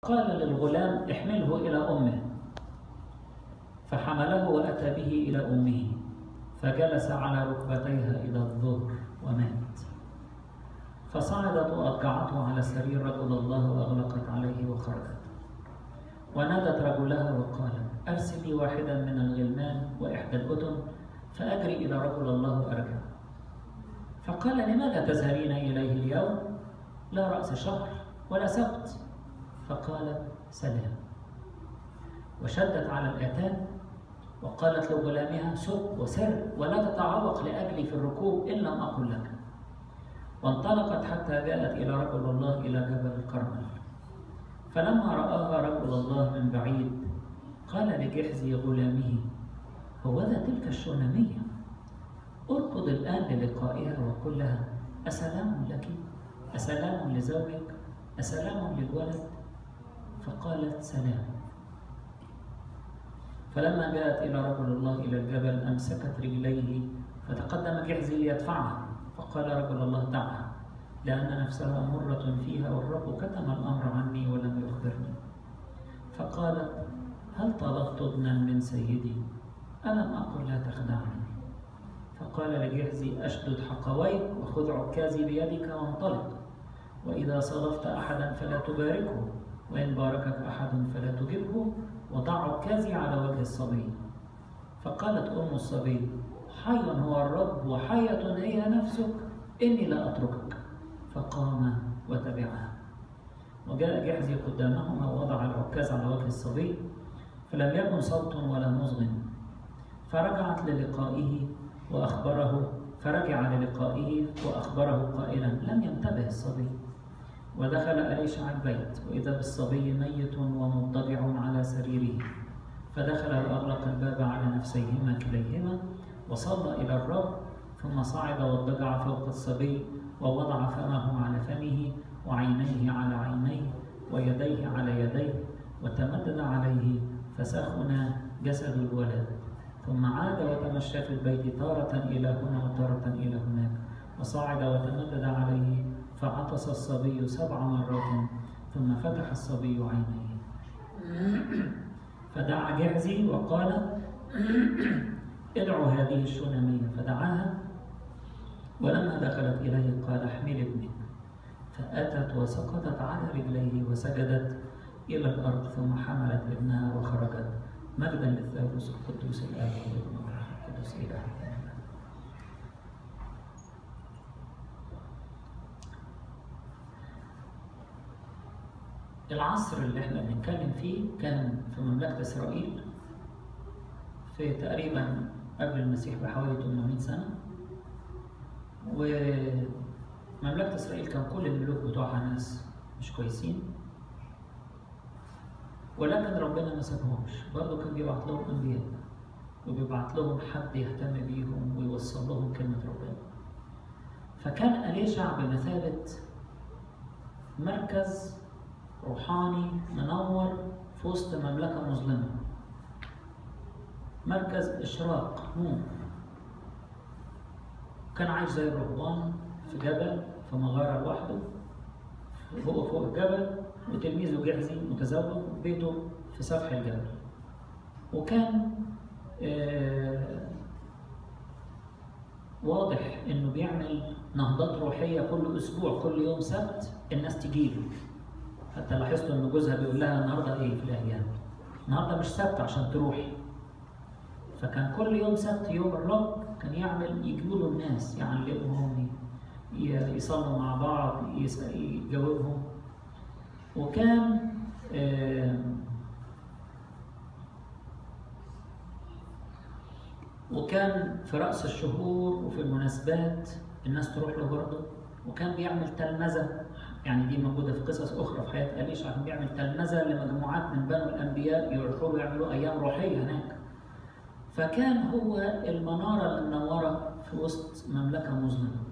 قال للغلام احمله إلى أمه فحمله وأتى به إلى أمه فجلس على ركبتيها إلى الظهر ومات فصعدت وأضجعته على سرير رجل الله وأغلقت عليه وخرجت ونادت رجلها وقالت أرسلي واحدا من الغلمان وإحدى الأتم فأجري إلى رجل الله وأرجع فقال لماذا تذهبين إليه اليوم لا رأس شهر ولا سبت فقالت سلام وشدت على الآتان وقالت لغلامها سب وسر ولا تتعوق لأجلي في الركوب إن لم أقل لك وانطلقت حتى جاءت إلى رجل الله إلى جبل الكرمل فلما رآها رجل الله من بعيد قال لجحزي غلامه هوذا تلك الشونمية اركض الآن للقائها وقل لها أسلام لك أسلام لزوجك أسلام للولد فقالت سلام فلما جاءت إلى رجل الله إلى الجبل أمسكت رجليه فتقدم جحزي ليدفعها فقال رجل الله دعها لأن نفسها مرة فيها والرب كتم الأمر عني ولم يخبرني فقالت هل طلبت ابنا من سيدي ألم أقل لا تخدعني فقال لجحزي أشدد حقويك وخذ عكازي بيدك وانطلق وإذا صادفت أحدا فلا تباركه وإن باركك أحد فلا تجبه وضع عكازي على وجه الصبي فقالت أم الصبي حي هو الرب وحية هي نفسك إني لا أتركك فقام وتبعها وجاء جحزي قدامهما ووضع العكاز على وجه الصبي فلم يكن صوت ولا مصغ فرجعت للقائه وأخبره فرجع للقائه وأخبره قائلا لم ينتبه الصبي ودخل أليشع البيت وإذا بالصبي ميت ومضطجع على سريره فدخل وأغلق الباب على نفسيهما كليهما وصلى إلى الرب ثم صعد واضطجع فوق الصبي ووضع فمه على فمه وعينيه على عينيه ويديه على يديه وتمدد عليه فسخن جسد الولد ثم عاد وتمشى في البيت تارة إلى هنا وتارة إلى هناك وصعد وتمدد عليه فعطس الصبي سبع مرات ثم فتح الصبي عينيه فدعا جحزي وقال ادعوا هذه الشونمية فدعاها ولما دخلت إليه قال احمل ابنك فأتت وسقطت على رجليه وسجدت إلى الأرض ثم حملت ابنها وخرجت مجدا للثالوث القدوس الآب والابن والروح القدس إله العصر اللي احنا بنتكلم فيه كان في مملكة إسرائيل في تقريبا قبل المسيح بحوالي 800 سنة ومملكة إسرائيل كان كل الملوك بتوعها ناس مش كويسين ولكن ربنا ما سابهمش برضه كان بيبعت لهم أنبياء وبيبعت لهم حد يهتم بيهم ويوصل لهم كلمة ربنا فكان أليشع بمثابة مركز روحاني منور في وسط مملكة مظلمة مركز إشراق نور كان عايش زي الرهبان في جبل في مغارة لوحده هو فوق الجبل وتلميذه جحزي متزوج بيته في سفح الجبل وكان آه واضح انه بيعمل نهضات روحيه كل اسبوع كل يوم سبت الناس تجيله حتى لاحظتوا ان جوزها بيقول لها النهارده ايه في الايام النهارده مش سبت عشان تروحي فكان كل يوم سبت يوم الرب كان يعمل يجيبوا له الناس يعلمهم يصلوا مع بعض يجاوبهم وكان آه وكان في رأس الشهور وفي المناسبات الناس تروح له برضه وكان بيعمل تلمذة يعني دي موجودة في قصص أخرى في حياة أليشع كان بيعمل تلمذة لمجموعات من بنو الأنبياء يروحوا يعملوا أيام روحية هناك فكان هو المنارة المنورة في وسط مملكة مظلمة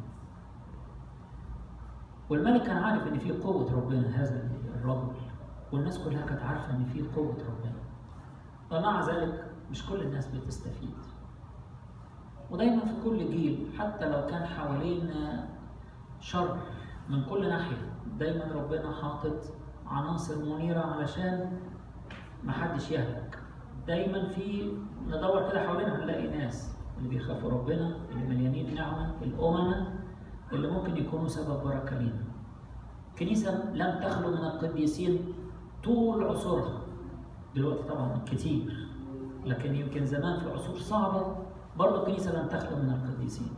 والملك كان عارف إن في قوة ربنا هذا الرجل والناس كلها كانت عارفة إن في قوة ربنا ومع ذلك مش كل الناس بتستفيد ودايما في كل جيل حتى لو كان حوالينا شر من كل ناحية دايما ربنا حاطط عناصر منيرة علشان ما حدش يهلك دايما في ندور كده حوالينا هنلاقي ناس اللي بيخافوا ربنا اللي مليانين نعمة الأمناء اللي ممكن يكونوا سبب بركة لينا الكنيسة لم تخلو من القديسين طول عصورها دلوقتي طبعا كتير لكن يمكن زمان في عصور صعبة برضه الكنيسة لم تخلو من القديسين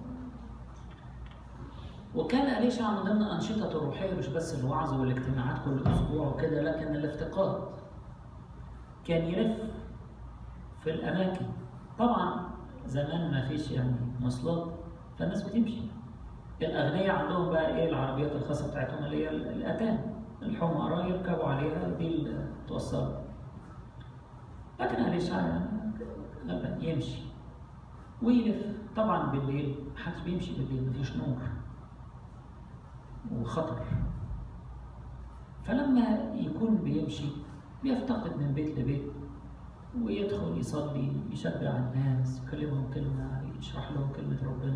وكان أليشع من ضمن أنشطته الروحية مش بس الوعظ والاجتماعات كل أسبوع وكده لكن الافتقاد كان يلف في الأماكن طبعا زمان ما فيش يعني مواصلات فالناس بتمشي الأغنياء عندهم بقى إيه العربيات الخاصة بتاعتهم اللي هي الأتان الحمراء يركبوا عليها دي اللي توصل لكن أليشع يعني يمشي ويلف طبعا بالليل محدش بيمشي بالليل مفيش نور وخطر فلما يكون بيمشي بيفتقد من بيت لبيت ويدخل يصلي يشجع الناس يكلمهم كلمة يشرح لهم كلمة ربنا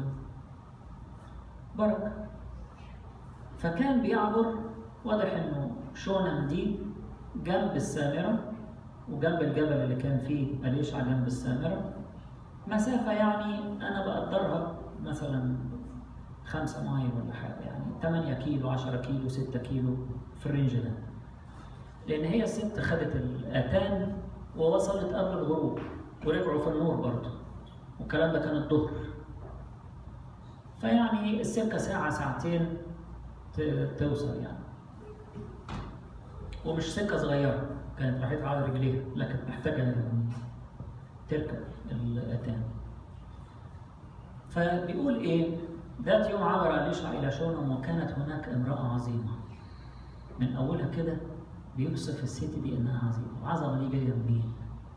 بركة فكان بيعبر واضح انه شونم دي جنب السامرة وجنب الجبل اللي كان فيه أليشع جنب السامرة مسافة يعني أنا بقدرها مثلا خمسة مايل ولا حاجة يعني 8 كيلو 10 كيلو 6 كيلو في الرينج ده لأن هي الست خدت الأتان ووصلت قبل الغروب ورجعوا في النور برضه والكلام ده كان الظهر فيعني السكة ساعة ساعتين توصل يعني ومش سكة صغيرة كانت راحتها على رجليها لكن محتاجة يعني تركب الأتان فبيقول إيه ذات يوم عبر أليشع إلى شونم وكانت هناك امرأة عظيمة من أولها كده بيوصف الست دي إنها عظيمة العظمة دي جاية منين؟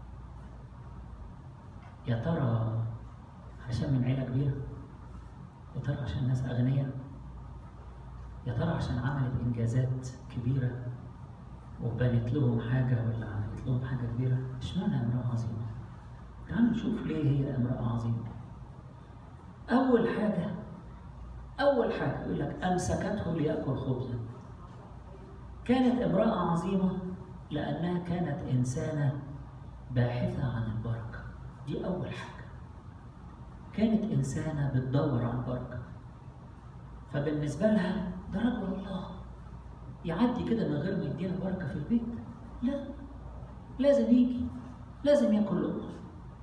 يا ترى عشان من عيلة كبيرة؟ يا ترى عشان ناس أغنياء؟ يا ترى عشان عملت إنجازات كبيرة وبنت لهم حاجة ولا عملت لهم حاجة كبيرة؟ اشمعنى امرأة عظيمة؟ تعالوا نشوف ليه هي امرأة عظيمة. أول حاجة أول حاجة يقول لك أمسكته ليأكل خبزا. كانت امرأة عظيمة لأنها كانت إنسانة باحثة عن البركة. دي أول حاجة. كانت إنسانة بتدور على البركة. فبالنسبة لها ده رجل الله. يعدي كده من غير ما يدينا بركة في البيت؟ لا. لازم يجي. لازم ياكل لقمة.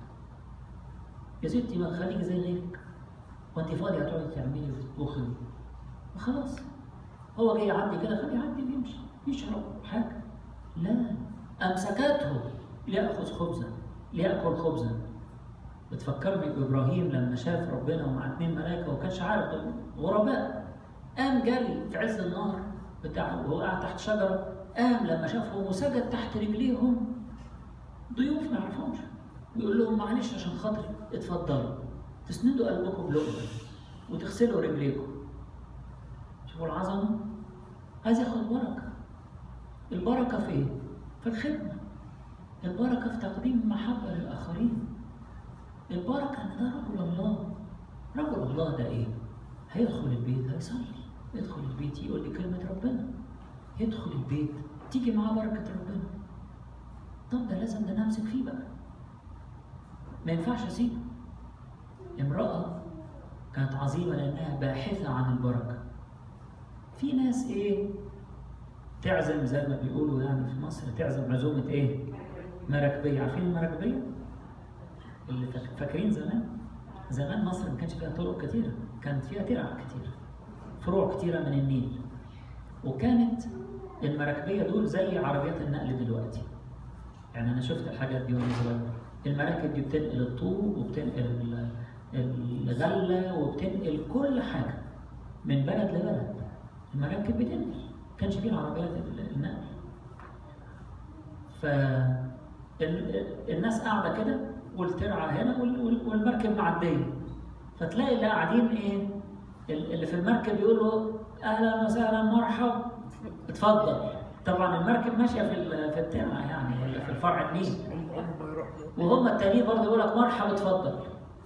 يا ستي ما خليكي زي غيرك. وانت فاضيه هتقعدي تعملي وتطبخي وخلاص هو جاي يعدي كده خليه يعدي ويمشي يشرب حاجه لا امسكته ليأخذ خبزا ليأكل خبزا بتفكرني بابراهيم لما شاف ربنا ومع اثنين ملائكه وما كانش عارف دول غرباء قام جري في عز النار بتاعه وهو قاعد تحت شجره قام لما شافهم وسجد تحت رجليهم ضيوف ما يعرفهمش ويقول لهم معلش عشان خاطري اتفضلوا تسندوا قلبكم بلقمة وتغسلوا رجليكم شوفوا العظمة عايز ياخد بركة البركة في ايه؟ في الخدمة البركة في تقديم المحبة للآخرين البركة إن ده رجل الله رجل الله ده إيه؟ هيدخل البيت هيصلي يدخل البيت يقول لي كلمة ربنا يدخل البيت تيجي معاه بركة ربنا طب ده لازم ده نمسك فيه بقى ما ينفعش أسيبه امرأة كانت عظيمة لأنها باحثة عن البركة. في ناس إيه؟ تعزم زي ما بيقولوا يعني في مصر تعزم عزومة إيه؟ مراكبية، عارفين المراكبية؟ اللي فاكرين زمان؟ زمان مصر ما كانش فيها طرق كتيرة، كانت فيها ترع كتيرة. فروع كتيرة من النيل. وكانت المراكبية دول زي عربيات النقل دلوقتي. يعني أنا شفت الحاجات دي وأنا صغير. المراكب دي بتنقل الطوب وبتنقل الغلة وبتنقل كل حاجة من بلد لبلد المراكب بتنقل ما كانش فيه العربيات النقل ف الناس قاعدة كده والترعة هنا والمركب معدية فتلاقي اللي قاعدين ايه اللي في المركب يقول له اهلا وسهلا مرحب اتفضل طبعا المركب ماشيه في في الترعه يعني ولا في الفرع النيل وهم التانيين برضه يقول لك مرحب اتفضل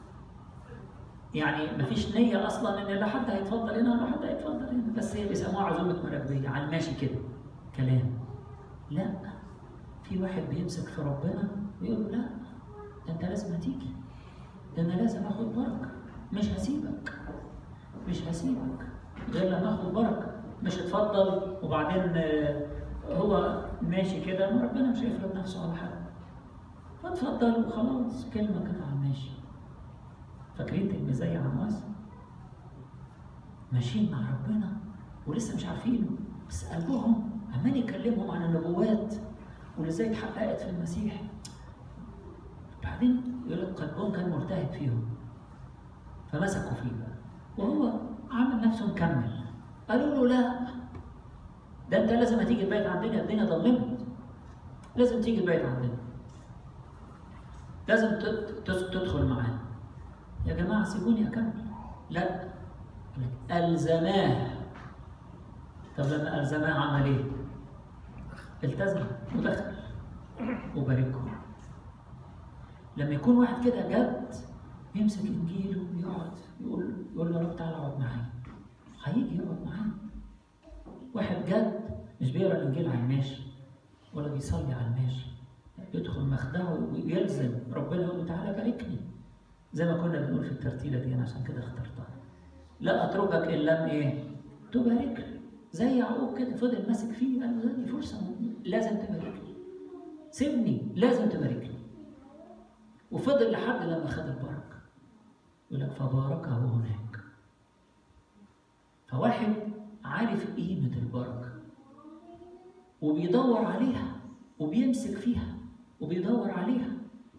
يعني مفيش نية أصلا إن لا حد هيتفضل هنا ولا حد هيتفضل هنا بس هي بيسموها عزومة مراكبية على الماشي كده كلام لا في واحد بيمسك في ربنا ويقول له لا ده انت لازم هتيجي ده انا لازم اخد بركه مش هسيبك مش هسيبك غير لما اخد بركه مش اتفضل وبعدين آه، هو ماشي كده ما ربنا مش هيفرض نفسه على حد فاتفضل وخلاص كلمه كده على الماشي فاكرين تلميذي عمواس ماشيين مع ربنا ولسه مش عارفينه بس قلبهم عمال يكلمهم عن النبوات واللي ازاي اتحققت في المسيح بعدين يقول لك قلبهم كان مرتهب فيهم فمسكوا فيه بقى وهو عامل نفسه مكمل قالوا له لا ده انت لازم هتيجي البيت عندنا الدنيا ضلمت لازم تيجي البيت عندنا لازم تد- تد- تدخل معانا يا جماعه سيبوني اكمل لا يقول لك الزماه طب لما الزماه عمل ايه؟ التزم ودخل وباركه لما يكون واحد كده جد يمسك انجيله ويقعد يقول يقول له يا رب تعالى اقعد معايا هيجي يقعد معانا واحد جد مش بيقرا الانجيل على الماشي ولا بيصلي على الماشي يدخل مخدعه ويلزم ربنا يقول له تعالى باركني زي ما كنا بنقول في الترتيله دي انا عشان كده اخترتها لا اتركك ان لم ايه تباركني زي يعقوب كده فضل ماسك فيه قال له دي فرصه لازم تباركني سيبني لازم تباركني وفضل لحد لما خد البركه يقول لك فباركه هناك فواحد عارف قيمه البركه وبيدور عليها وبيمسك فيها وبيدور عليها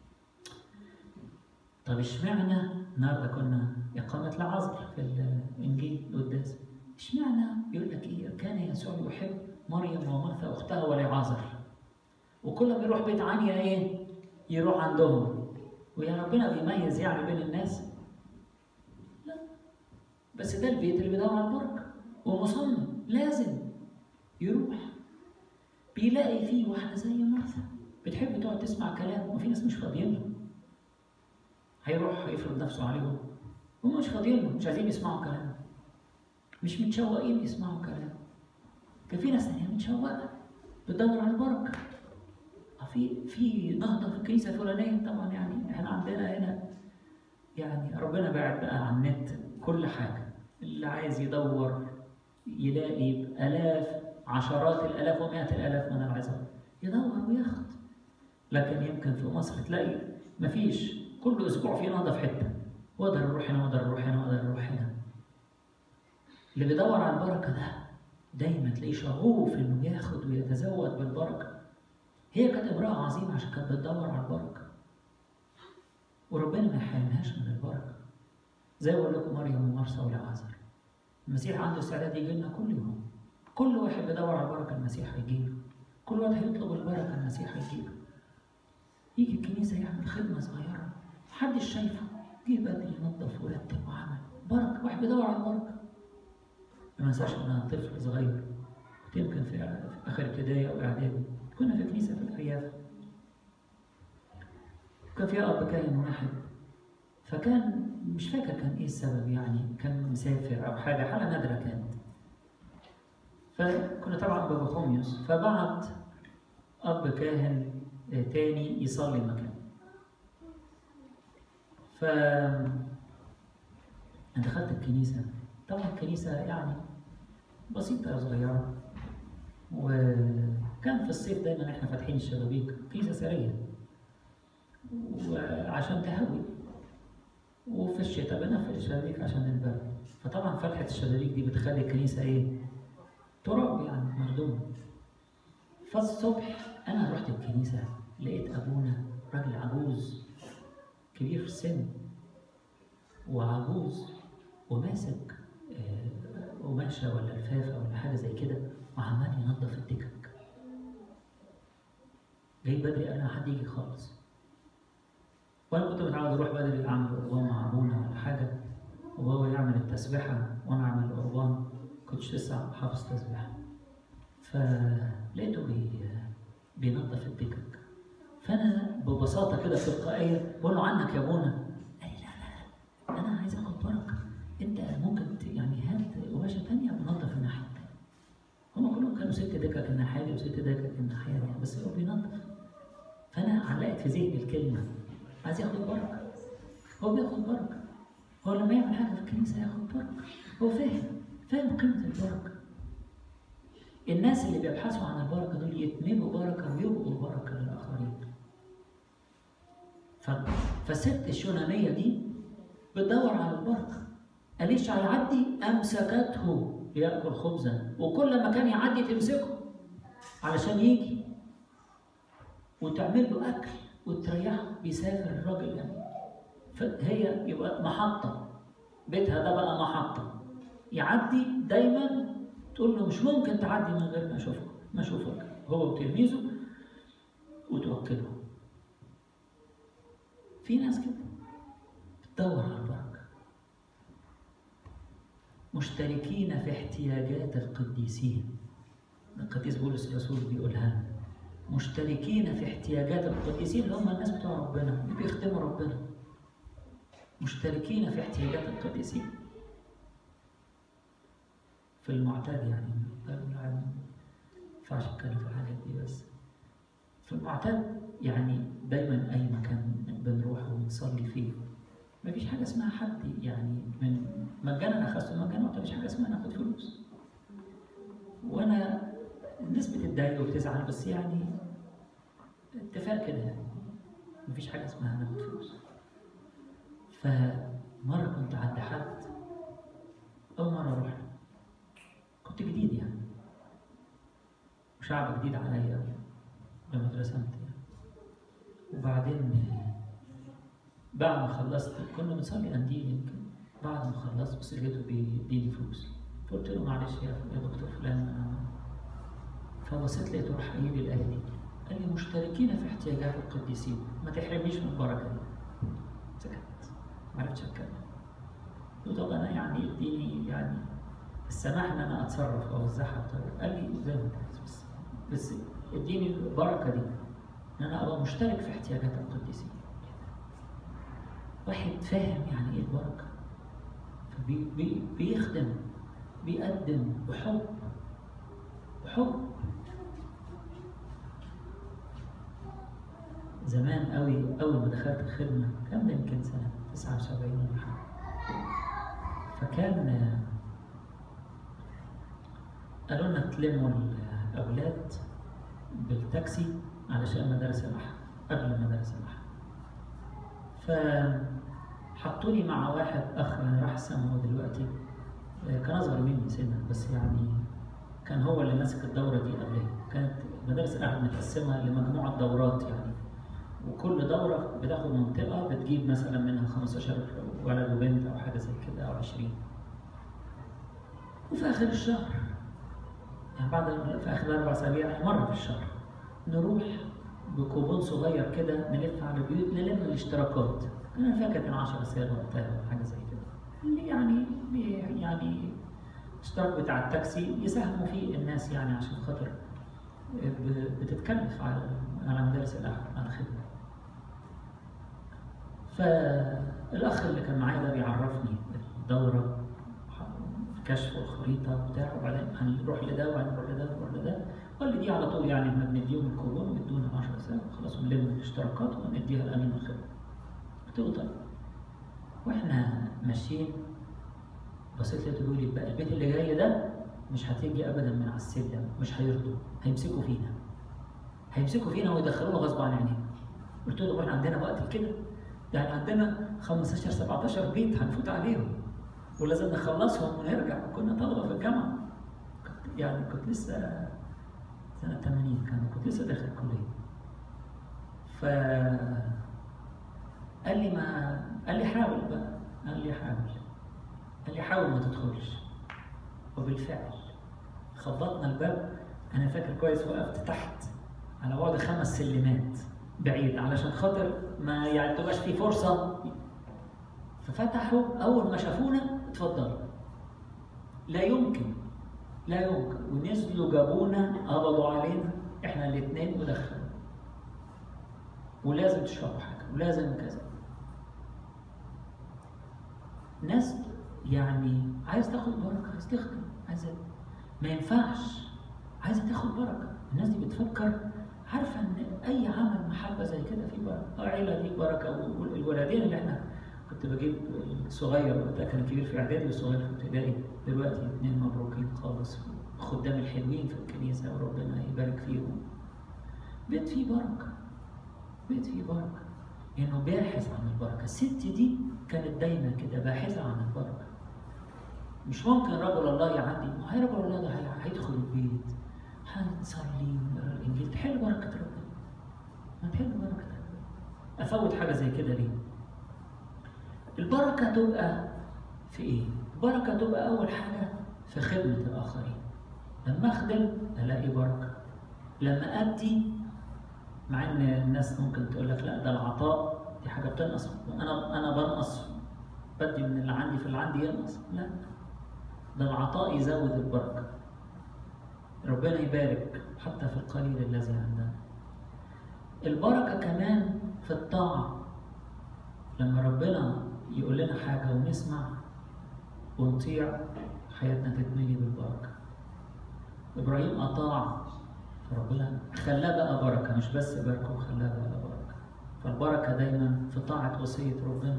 طب اشمعنى النهارده كنا إقامة العذر في الإنجيل القداس اشمعنى يقول لك إيه كان يسوع يحب مريم ومرثا أختها ولعازر وكل ما يروح بيت عنيا إيه يروح عندهم ويا ربنا بيميز يعني بين الناس لا بس ده البيت اللي بيدور على البركة ومصمم لازم يروح بيلاقي فيه واحدة زي مرثا بتحب تقعد تسمع كلام وفي ناس مش فاضيين له هيروح هيفرض نفسه عليهم هم مش فاضيين له مش عايزين يسمعوا كلام مش متشوقين يسمعوا كلام كان في ناس تانية متشوقة بتدور على البركة آه في في نهضة في الكنيسة الفلانية طبعا يعني احنا عندنا هنا يعني ربنا باعت بقى على النت كل حاجة اللي عايز يدور يلاقي آلاف عشرات الآلاف ومئات الآلاف من العظام يدور وياخد لكن يمكن في مصر تلاقي مفيش كل اسبوع في نهضه في حته واقدر اروح هنا واقدر اروح هنا واقدر اروح هنا اللي بيدور على البركه ده دايما تلاقيه شغوف انه ياخد ويتزود بالبركه هي كانت امراه عظيمه عشان كانت بتدور على البركه وربنا ما يحرمهاش من البركه زي ما بقول لكم مريم ومرسى والعازر المسيح عنده استعداد يجي لنا كل يوم كل واحد بيدور على البركه المسيح هيجيله كل واحد هيطلب البركه المسيح هيجيله يجي الكنيسه يعمل خدمه صغيره محدش شايفه جه بدري نظف ورتب وعمل بركه واحد بيدور على البركه ما انساش ان انا طفل صغير كنت يمكن في في اخر ابتدائي او اعدادي كنا في كنيسه في الارياف كان فيها اب كاهن واحد فكان مش فاكر كان ايه السبب يعني كان مسافر او حاجه حاله نادره كانت فكنا طبعا بابا خوميوس فبعت اب كاهن تاني يصلي مكانه ف أنا دخلت الكنيسة طبعا الكنيسة يعني بسيطة صغيرة وكان في الصيف دايما احنا فاتحين الشبابيك كنيسة سرية وعشان تهوي وفي الشتاء بنقفل الشبابيك عشان البرد فطبعا فتحة الشبابيك دي بتخلي الكنيسة ايه تراب يعني مردوم فالصبح انا رحت الكنيسة لقيت ابونا راجل عجوز كبير في السن وعجوز وماسك آه، قماشة ولا لفافة ولا حاجة زي كده وعمال ينظف الدكك جاي بدري قبل ما حد يجي خالص وانا كنت متعود اروح بدري اعمل قربان مع ابونا ولا حاجة وهو يعمل التسبيحة وانا اعمل القربان كنتش لسه حافظ تسبيحة فلقيته بي بينظف الدكك فانا ببساطه كده تلقائيه بقول له عنك يا ابونا قال لي لا لا لا انا عايز اخد بركه انت ممكن ت- يعني هات قماشه ثانيه ونظف الناحيه الثانيه هم كلهم كانوا وست دكك الناحيه دي وست دكك الناحيه دي بس هو بينظف فانا علقت في ذهني الكلمه عايز ياخد بركه هو بياخد بركه هو لما يعمل حاجه في الكنيسه ياخد بركه هو فاهم فاهم قيمه البركه الناس اللي بيبحثوا عن البركه دول يتملوا بركه ويبقوا بركه للاخرين ف... فالست الشوناميه دي بتدور على البركه أليش هيعدي أمسكته ليأكل خبزا وكل ما كان يعدي تمسكه علشان يجي وتعمل له أكل وتريحه بيسافر الراجل يعني فهي يبقى محطة بيتها ده بقى محطة يعدي دايما تقول له مش ممكن تعدي من غير ما أشوفك ما أشوفك هو وتلميذه وتوكله في ناس كده بتدور على البركة مشتركين في احتياجات القديسين القديس بولس الرسول بيقولها لنا مشتركين في احتياجات القديسين اللي هم الناس بتوع ربنا اللي بيخدموا ربنا مشتركين في احتياجات القديسين في المعتاد يعني ما ينفعش اتكلم في الحاجات دي بس في المعتاد يعني دايما اي مكان بنروح ونصلي فيه ما فيش حاجه اسمها حد يعني من مجانا اخذته مجانا ما فيش حاجه اسمها ناخد فلوس وانا الناس بتتضايق وبتزعل بس يعني اتفاق كده يعني ما فيش حاجه اسمها ناخد فلوس فمره كنت عند حد اول مره اروح له كنت جديد يعني وشعب جديد عليا لما اترسمت يعني وبعدين بعد ما خلصت كنا بنصلي قنديل يمكن بعد ما خلصت بس لقيته بيديني فلوس فقلت له معلش يا يا دكتور فلان انا فبصيت لقيته راح قايل لي الايه دي قال لي مشتركين في احتياجات القديسين ما تحرمنيش من البركه دي سكت ما عرفتش اتكلم قلت طب انا يعني اديني يعني السماح ان انا اتصرف او اوزعها بطريقه قال لي زي ما انت عايز بس بس اديني البركه دي ان انا ابقى مشترك في احتياجات القديسين واحد فاهم يعني ايه البركه فبي بي بيخدم بيقدم بحب بحب زمان قوي اول ما دخلت الخدمه كان ده يمكن سنه 79 ولا حاجه فكان قالوا لنا تلموا الاولاد بالتاكسي علشان مدارس الأحد قبل مدارس الأحد فحطوني مع واحد أخ يعني راح السما هو دلوقتي كان أصغر مني سنا بس يعني كان هو اللي ماسك الدورة دي قبلي كانت مدارس الأحد متقسمة لمجموعة دورات يعني وكل دورة بتاخد منطقة بتجيب مثلا منها 15 ولد وبنت أو حاجة زي كده أو 20 وفي آخر الشهر يعني بعد في آخر أربع أسابيع يعني مرة في الشهر نروح بكوبون صغير كده نلف على البيوت نلم الاشتراكات انا فاكر كان 10 سنين وقتها ولا حاجه زي كده اللي يعني يعني الاشتراك بتاع التاكسي يساهموا فيه الناس يعني عشان خاطر بتتكلف على على مدارس الاحد على الخدمه فالاخ اللي كان معايا ده بيعرفني الدوره كشف والخريطه وبتاع وبعدين هنروح لده وهنروح لده ونروح لده قال لي دي على طول يعني احنا بنديهم الكوبون وبيدونا 10 سنه خلاص ونلم الاشتراكات ونديها لامين الخدمه. قلت له طيب واحنا ماشيين بصيت لقيته بيقول لي بقى البيت اللي جاي ده مش هتيجي ابدا من على السلم مش هيرضوا هيمسكوا فينا هيمسكوا فينا ويدخلونا غصب عن عينينا قلت له احنا عندنا وقت كده يعني عندنا 15 17 بيت هنفوت عليهم ولازم نخلصهم ونرجع كنا طلبه في الجامعه كنت يعني كنت لسه سنة 80 كان كنت لسه داخل الكلية ف قال لي ما قال لي حاول بقى قال لي حاول قال لي حاول ما تدخلش وبالفعل خبطنا الباب انا فاكر كويس وقفت تحت على بعد خمس سلمات بعيد علشان خاطر ما يعني تبقاش في فرصه ففتحوا اول ما شافونا اتفضلوا لا يمكن لا يمكن ونزلوا جابونا قبضوا علينا احنا الاثنين ودخلوا ولازم تشربوا حاجه ولازم كذا ناس يعني عايز تاخد بركه عايز تخدم عايز ما ينفعش عايزه تاخد بركه الناس دي بتفكر عارفه ان اي عمل محبه زي كده فيه بركه العيله دي بركه والولدين اللي احنا كنت بجيب الصغير وقتها كان كبير في اعدادي والصغير في ابتدائي دلوقتي اثنين مبروكين خالص خدام الحلوين في الكنيسه وربنا يبارك فيهم بيت فيه بركه بيت فيه بركه انه باحث عن البركه الست دي كانت دايما كده باحثه عن البركه مش ممكن رجل الله يعدي ما هي رجل الله ده هيدخل البيت هنصلي ونقرا الانجيل تحل بركه ربنا ما تحل بركه ربنا افوت حاجه زي كده ليه؟ البركه تبقى في ايه؟ البركه تبقى اول حاجه في خدمه الاخرين لما اخدم الاقي بركه لما ادي مع ان الناس ممكن تقول لك لا ده العطاء دي حاجه بتنقص انا انا بنقص بدي من اللي عندي في اللي عندي ينقص لا ده العطاء يزود البركه ربنا يبارك حتى في القليل الذي عندنا البركه كمان في الطاعه لما ربنا يقول لنا حاجه ونسمع ونطيع حياتنا تتملي بالبركه ابراهيم اطاع فربنا خلاه بقى بركه مش بس باركه خلاه بقى بركه فالبركه دايما في طاعه وصيه ربنا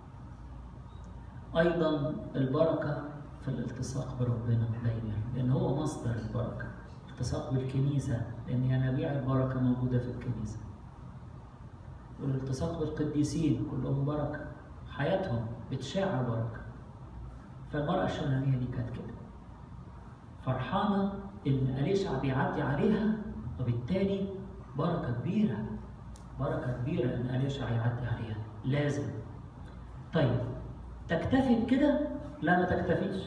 ايضا البركه في الالتصاق بربنا دايما لان هو مصدر البركه الالتصاق بالكنيسه لان ينابيع البركه موجوده في الكنيسه والالتصاق بالقديسين كلهم بركه حياتهم بتشاع بركه فالمراه الشونانيه دي كانت كده فرحانه ان اليشع بيعدي عليها وبالتالي بركه كبيره بركه كبيره ان اليشع يعدي عليها لازم طيب تكتفي بكده لا ما تكتفيش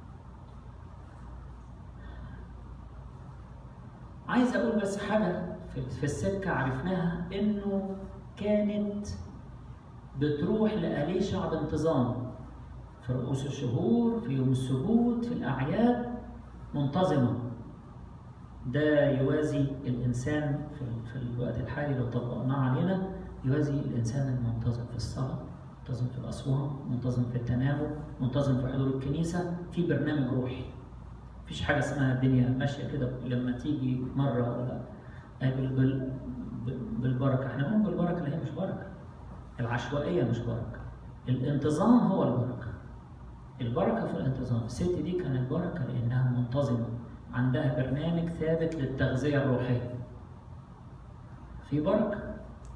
عايز اقول بس حاجه في السكه عرفناها انه كانت بتروح لأليشع بانتظام في رؤوس الشهور في يوم السبوت في الأعياد منتظمة ده يوازي الإنسان في, في الوقت الحالي لو طبقناه علينا يوازي الإنسان المنتظم في الصلاة منتظم في الأصوات منتظم في التناول منتظم في حضور الكنيسة في برنامج روحي مفيش حاجة اسمها الدنيا ماشية كده لما تيجي مرة ولا بال بالبركة احنا بنقول بالبركة اللي هي مش بركة العشوائية مش بركة الانتظام هو البركة البركة في الانتظام الست دي كانت بركة لأنها منتظمة عندها برنامج ثابت للتغذية الروحية في بركة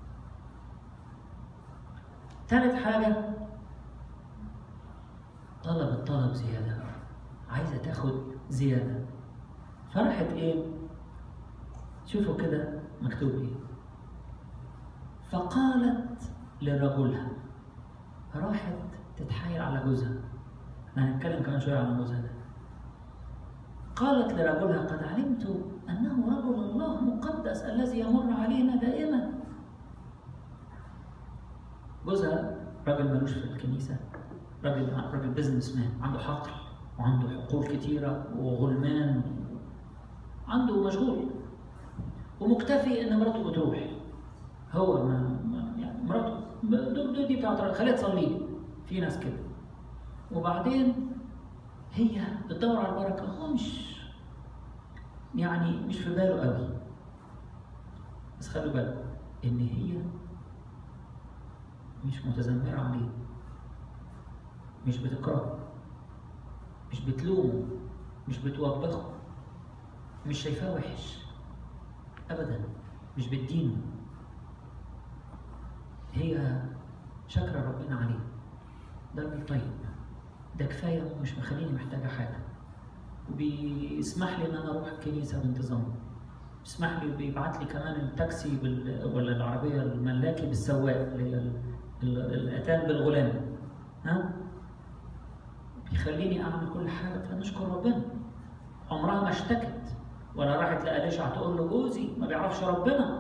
ثالث حاجة طلب الطلب زيادة عايزة تاخد زيادة فرحت ايه؟ شوفوا كده مكتوب ايه فقالت لرجلها راحت تتحايل على جوزها احنا هنتكلم كمان شويه عن جوزها ده قالت لرجلها قد علمت انه رجل الله مقدس الذي يمر علينا دائما جوزها راجل ملوش في الكنيسه راجل راجل بزنس مان عنده حقل وعنده حقول كتيره وغلمان عنده مشغول ومكتفي ان مراته بتروح هو ما يعني مراته دول دي بتاعت خليها تصلي في ناس كده وبعدين هي بتدور على البركه هو مش يعني مش في باله قوي بس خلوا بالكم ان هي مش متذمره عليه مش بتكرهه مش بتلومه مش بتوبخه مش شايفاه وحش ابدا مش بتدينه هي شاكره ربنا عليه ده راجل طيب ده كفايه مش مخليني محتاجه حاجه وبيسمح لي ان انا اروح الكنيسه بانتظام بيسمح لي بيبعت لي كمان التاكسي بال... ولا العربيه الملاكي بالسواق اللي هي الاتان بالغلام ها بيخليني اعمل كل حاجه فنشكر ربنا عمرها ما اشتكت ولا راحت لأليشع تقول له جوزي ما بيعرفش ربنا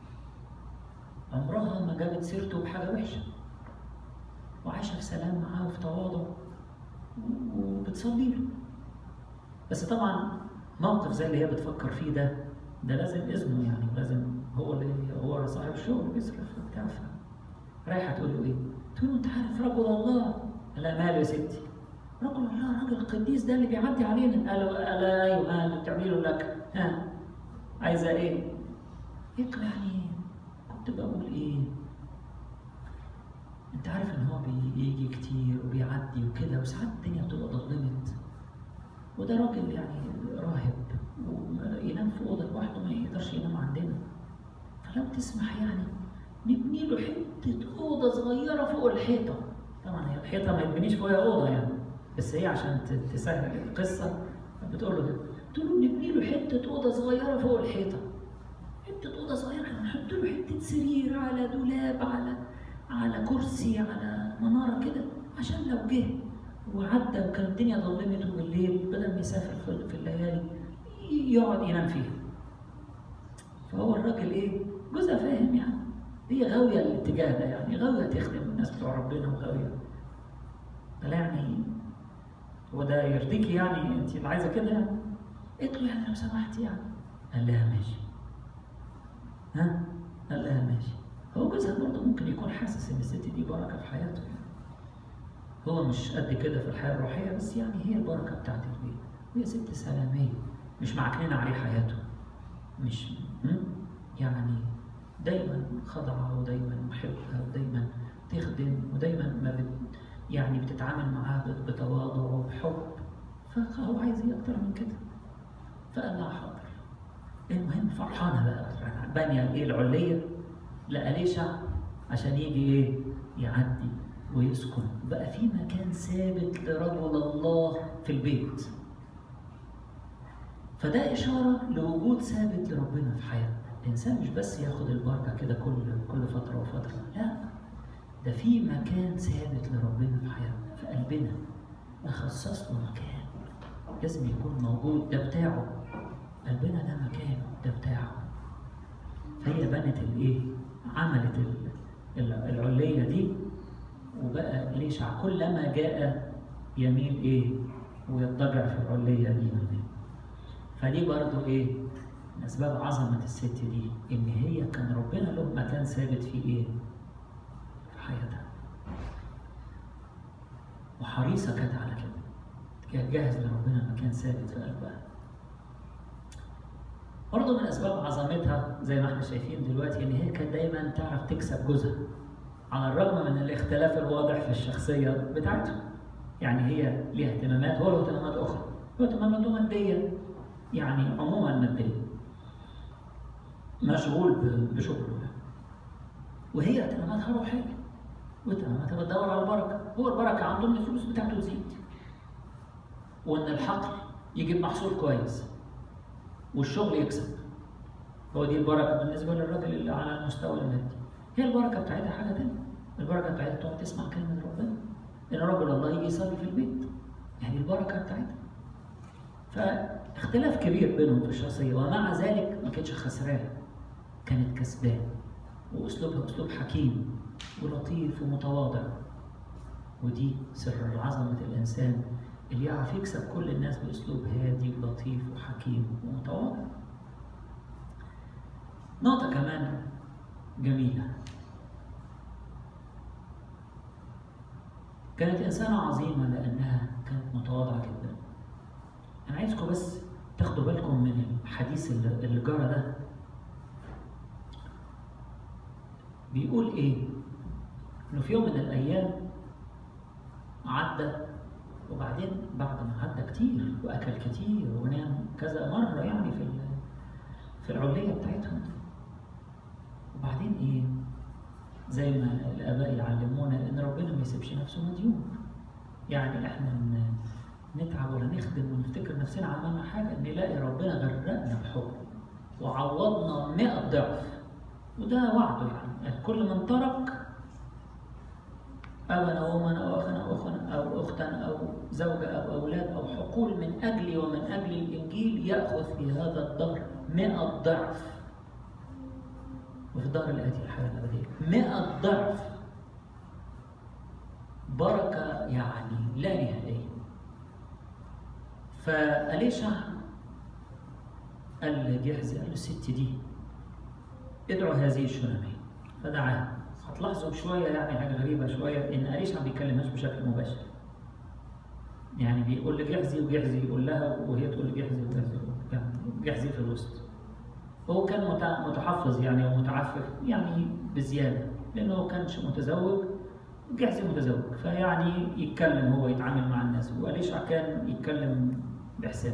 عمرها ما جابت سيرته بحاجة وحشة وعايشة في سلام معاه وفي تواضع وبتصلي له بس طبعا موقف زي اللي هي بتفكر فيه ده ده لازم اذنه يعني لازم هو اللي هو صاحب الشغل بيصرف وبتاع رايحه تقول له ايه؟ تقول له انت عارف رجل الله لا ماله يا ستي رجل الله راجل القديس ده اللي بيعدي علينا قال قال ايوه اللي بتعمله لك ها عايزة إيه؟ قلت له يعني كنت بقول إيه؟ أنت عارف إن هو بيجي كتير وبيعدي وكده وساعات الدنيا بتبقى ضلمت وده راجل يعني راهب وينام في أوضة لوحده ما يقدرش ينام عندنا فلو تسمح يعني نبني له حتة أوضة صغيرة فوق الحيطة طبعا هي الحيطة ما يتبنيش فوقها أوضة يعني بس هي عشان تسهل القصة بتقول له كده قلت له نبني له حتة أوضة صغيرة فوق الحيطة حتة أوضة صغيرة كده نحط له حتة سرير على دولاب على على كرسي على منارة كده عشان لو جه وعدى وكان الدنيا ظلمت بالليل بدل ما يسافر في الليالي يقعد ينام فيها فهو الراجل ايه جزء فاهم يعني هي غاوية الاتجاه ده يعني غاوية تخدم الناس بتوع ربنا وغاوية قال يعني هو ده يرضيكي يعني انت اللي عايزه كده يعني قلت له يعني لو سمحت يعني قال لها ماشي ها قال لها ماشي هو جوزها برضه ممكن يكون حاسس ان الست دي بركه في حياته يعني هو مش قد كده في الحياه الروحيه بس يعني هي البركه بتاعت البيت وهي ست سلاميه مش معكنين عليه حياته مش يعني دايما خاضعه ودايما محبه ودايما تخدم ودايما ما بت يعني بتتعامل معاه بتواضع وبحب فهو عايز ايه اكتر من كده فقال لها حاضر المهم فرحانه بقى بانيه ايه العليه لأليشع عشان يجي ايه يعدي ويسكن بقى في مكان ثابت لرجل الله في البيت فده إشارة لوجود ثابت لربنا في حياتنا الإنسان مش بس ياخد البركة كده كل كل فترة وفترة لا ده في مكان ثابت لربنا في حياتنا في قلبنا نخصص له مكان لازم يكون موجود ده بتاعه قلبنا ده مكانه ده بتاعه فهي بنت الايه عملت العلية دي وبقى ليشع كلما جاء يميل ايه ويضجع في العلية دي فدي برضو ايه من اسباب عظمة الست دي ان هي كان ربنا له مكان ثابت في ايه حياتها وحريصة كانت على كده كانت جاهز لربنا مكان ثابت في قلبها برضه من أسباب عظمتها زي ما احنا شايفين دلوقتي إن هي كانت دايما تعرف تكسب جوزها على الرغم من الاختلاف الواضح في الشخصية بتاعته يعني هي ليها اهتمامات هو له اهتمامات أخرى هو اهتماماته مادية يعني عموما مادية مشغول بشغله وهي اهتماماتها روحيه وانت لما تدور على البركه هو البركه عنده ان الفلوس بتاعته تزيد وان الحقل يجيب محصول كويس والشغل يكسب هو دي البركه بالنسبه للراجل اللي على المستوى المادي هي البركه بتاعتها حاجه تانية البركه بتاعتها تقعد تسمع كلمه ربنا ان رجل الله يجي يصلي في البيت يعني البركه بتاعتها فاختلاف كبير بينهم في الشخصيه ومع ذلك ما كانتش خسرانه كانت كسبان واسلوبها اسلوب حكيم ولطيف ومتواضع ودي سر عظمة الإنسان اللي يعرف يكسب كل الناس بأسلوب هادي ولطيف وحكيم ومتواضع نقطة كمان جميلة كانت إنسانة عظيمة لأنها كانت متواضعة جدا أنا عايزكم بس تاخدوا بالكم من الحديث اللي جرى ده بيقول إيه؟ إنه في يوم من الأيام عدى وبعدين بعد ما عدى كتير وأكل كتير ونام كذا مرة يعني في في العلية بتاعتهم وبعدين إيه؟ زي ما الآباء يعلمونا إن ربنا ما يسيبش نفسه مديون يعني إحنا نتعب ولا نخدم ونفتكر نفسنا عملنا حاجة نلاقي ربنا غرقنا بحب وعوضنا 100 ضعف وده وعده يعني كل من ترك أبا أو أما أو أخا أو أخا أو أختا أو زوجة أو أولاد أو حقول من أجلي ومن أجل الإنجيل يأخذ في هذا الدهر مئة ضعف وفي الدهر الآتي الحياة الأبدية مئة ضعف بركة يعني لا نهائية فأليشع قال لجهز قال له الست دي ادعوا هذه الشنمية فدعاها هتلاحظوا شوية يعني حاجة غريبة شوية إن أليشع ما بيكلمهاش بشكل مباشر يعني بيقول لجحزي وجحزي يقول لها وهي تقول لجحزي وجحزي يعني جحزي في الوسط هو كان متع- متحفظ يعني ومتعفف يعني بزياده لانه هو كانش متزوج جحزي متزوج فيعني يتكلم هو يتعامل مع الناس وأليشع كان يتكلم بحساب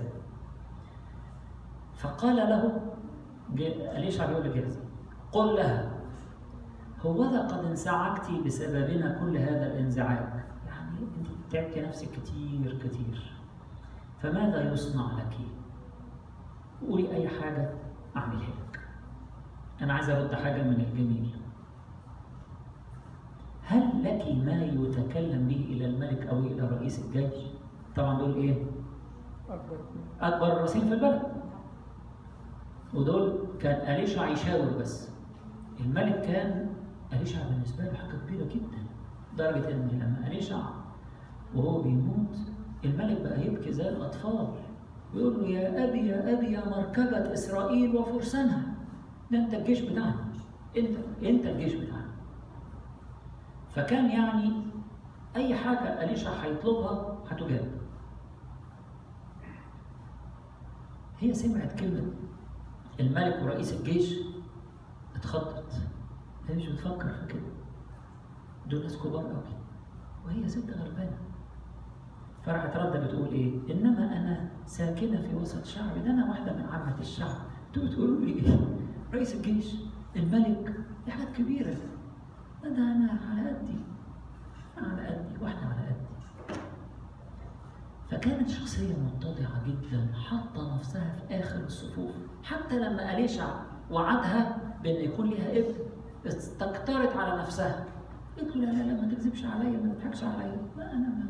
فقال له ج- أليشع بيقول لجحزي قل لها هوذا قد انزعجت بسببنا كل هذا الانزعاج يعني انت تعبت نفسك كتير كتير فماذا يصنع لك قولي اي حاجه اعملها لك انا عايز ارد حاجه من الجميل هل لك ما يتكلم به الى الملك او الى رئيس الجيش طبعا دول ايه أكبر اكبر الرئيسين في البلد ودول كان أليشع يشاور بس الملك كان أليشع بالنسبة له حاجة كبيرة جدا لدرجة إن لما أليشع وهو بيموت الملك بقى يبكي زي الأطفال ويقول له يا أبي يا أبي يا مركبة إسرائيل وفرسانها ده أنت الجيش بتاعنا أنت أنت الجيش بتاعنا فكان يعني أي حاجة أليشع هيطلبها هتجاب هي سمعت كلمة الملك ورئيس الجيش اتخضت هي مش بتفكر في كده دول ناس كبار قوي وهي ست غلبانة فراحت ردة بتقول ايه انما انا ساكنة في وسط شعبي ده انا واحدة من عامة الشعب انتوا بتقولوا لي ايه رئيس الجيش الملك دي حاجات كبيرة ده, ده انا على قدي انا على قدي واحدة على قدي فكانت شخصية متضعة جدا حاطة نفسها في آخر الصفوف حتى لما أليشع وعدها بأن يكون لها ابن استكترت على نفسها قلت له لا لا لا ما تكذبش عليا ما تضحكش عليا لا أنا ما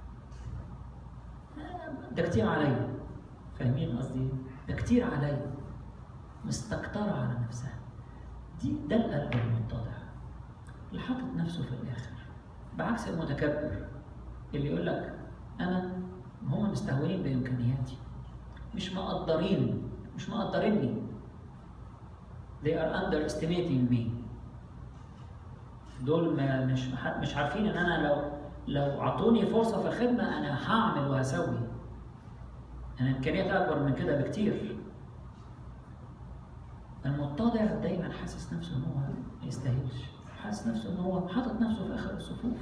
ده كتير عليا فاهمين قصدي إيه؟ ده كتير عليا مستكترة على نفسها دي ده القلب المتضع اللي حاطط نفسه في الآخر بعكس المتكبر اللي يقول لك أنا هم مستهونين بإمكانياتي مش مقدرين مش مقدريني they are underestimating me دول ما مش مش عارفين ان انا لو لو عطوني فرصه في الخدمه انا هعمل وهسوي انا امكانياتي اكبر من كده بكتير المتضع دايما حاسس نفسه ان هو ما يستاهلش حاسس نفسه ان هو حاطط نفسه في اخر الصفوف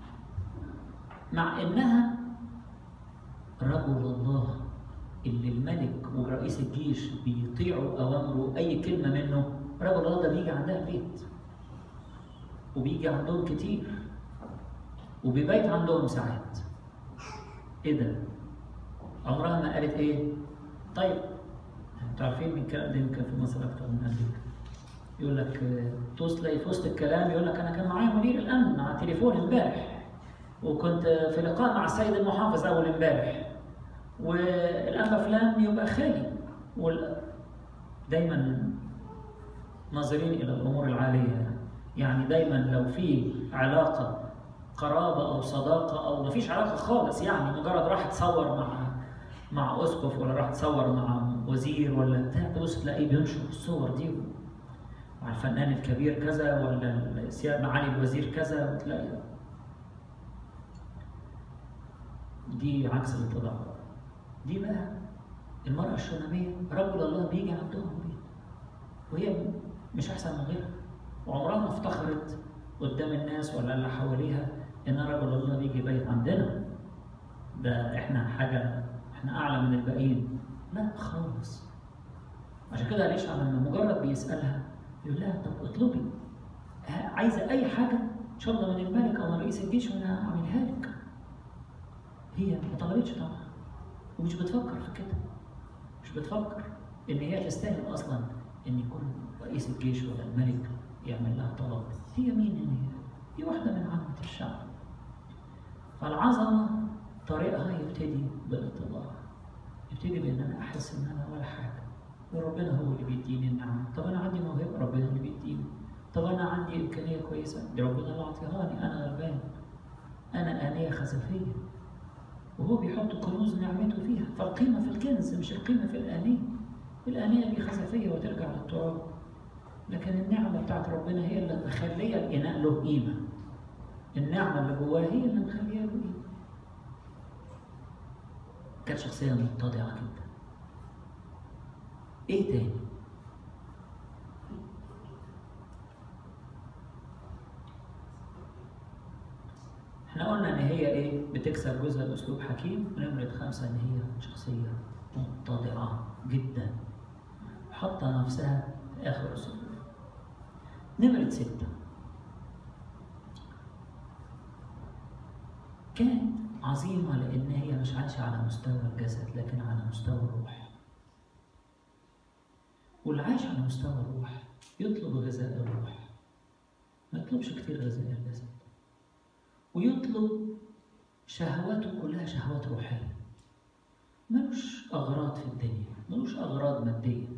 مع انها رجل الله اللي الملك ورئيس الجيش بيطيعوا اوامره اي كلمه منه رجل الله ده بيجي عندها البيت وبيجي عندهم كتير وبيبيت عندهم ساعات ايه ده عمرها ما قالت ايه طيب انتوا عارفين من الكلام ده يمكن في مصر اكتر من امريكا يقول لك آه، تلاقي في وسط الكلام يقول لك انا كان معايا مدير الامن على التليفون امبارح وكنت في لقاء مع السيد المحافظ اول امبارح والانبا فلان يبقى خالي وال... دايما ناظرين الى الامور العاليه يعني دايما لو في علاقه قرابه او صداقه او ما فيش علاقه خالص يعني مجرد راح تصور مع مع اسقف ولا راح تصور مع وزير ولا بتاع تبص تلاقيه بينشر الصور دي مع الفنان الكبير كذا ولا السيا- معالي الوزير كذا وتلاقي دي عكس الاتضاع دي بقى المرأة الشونامية رجل الله بيجي عندهم البيت وهي مش أحسن من غيرها وعمرها ما افتخرت قدام الناس ولا اللي حواليها إن رجل الله بيجي بيت عندنا ده إحنا حاجة إحنا أعلى من الباقيين لا خالص عشان كده ليش لما مجرد بيسألها يقول لها طب اطلبي ها- عايزة أي حاجة إن شاء الله من الملك أو من رئيس الجيش وأنا أعملها لك هي ما طلبتش طبعا ومش بتفكر في كده مش بتفكر ان هي تستاهل اصلا ان يكون رئيس الجيش ولا الملك يعمل لها طلب هي مين ان هي دي واحده من عامه الشعب فالعظمه طريقها يبتدي بالاتضاع يبتدي بان انا احس ان انا ولا حاجه وربنا هو اللي بيديني النعمه طب انا عندي موهبه ربنا اللي بيديني طب انا عندي امكانيه كويسه دي ربنا اللي عطيهاني انا غلبان انا انيه خزفيه وهو بيحط كنوز نعمته فيها فالقيمة في الكنز مش القيمة في الآنية الآنية دي خزفية وترجع للتراب لكن النعمة بتاعت ربنا هي اللي مخلية الإناء له قيمة النعمة اللي جواه هي اللي مخليها له قيمة كانت شخصية متضعة جدا ايه تاني احنا قلنا ان هي ايه بتكسب جوزها باسلوب حكيم ونمرة خمسة ان هي شخصية متضعة جدا حاطة نفسها في اخر الصفوف نمرة ستة كانت عظيمة لأن هي مش عايشة على مستوى الجسد لكن على مستوى الروح واللي عايش على مستوى الروح يطلب غذاء الروح ما يطلبش كتير غذاء الجسد ويطلب شهواته كلها شهوات روحية ملوش أغراض في الدنيا ملوش أغراض مادية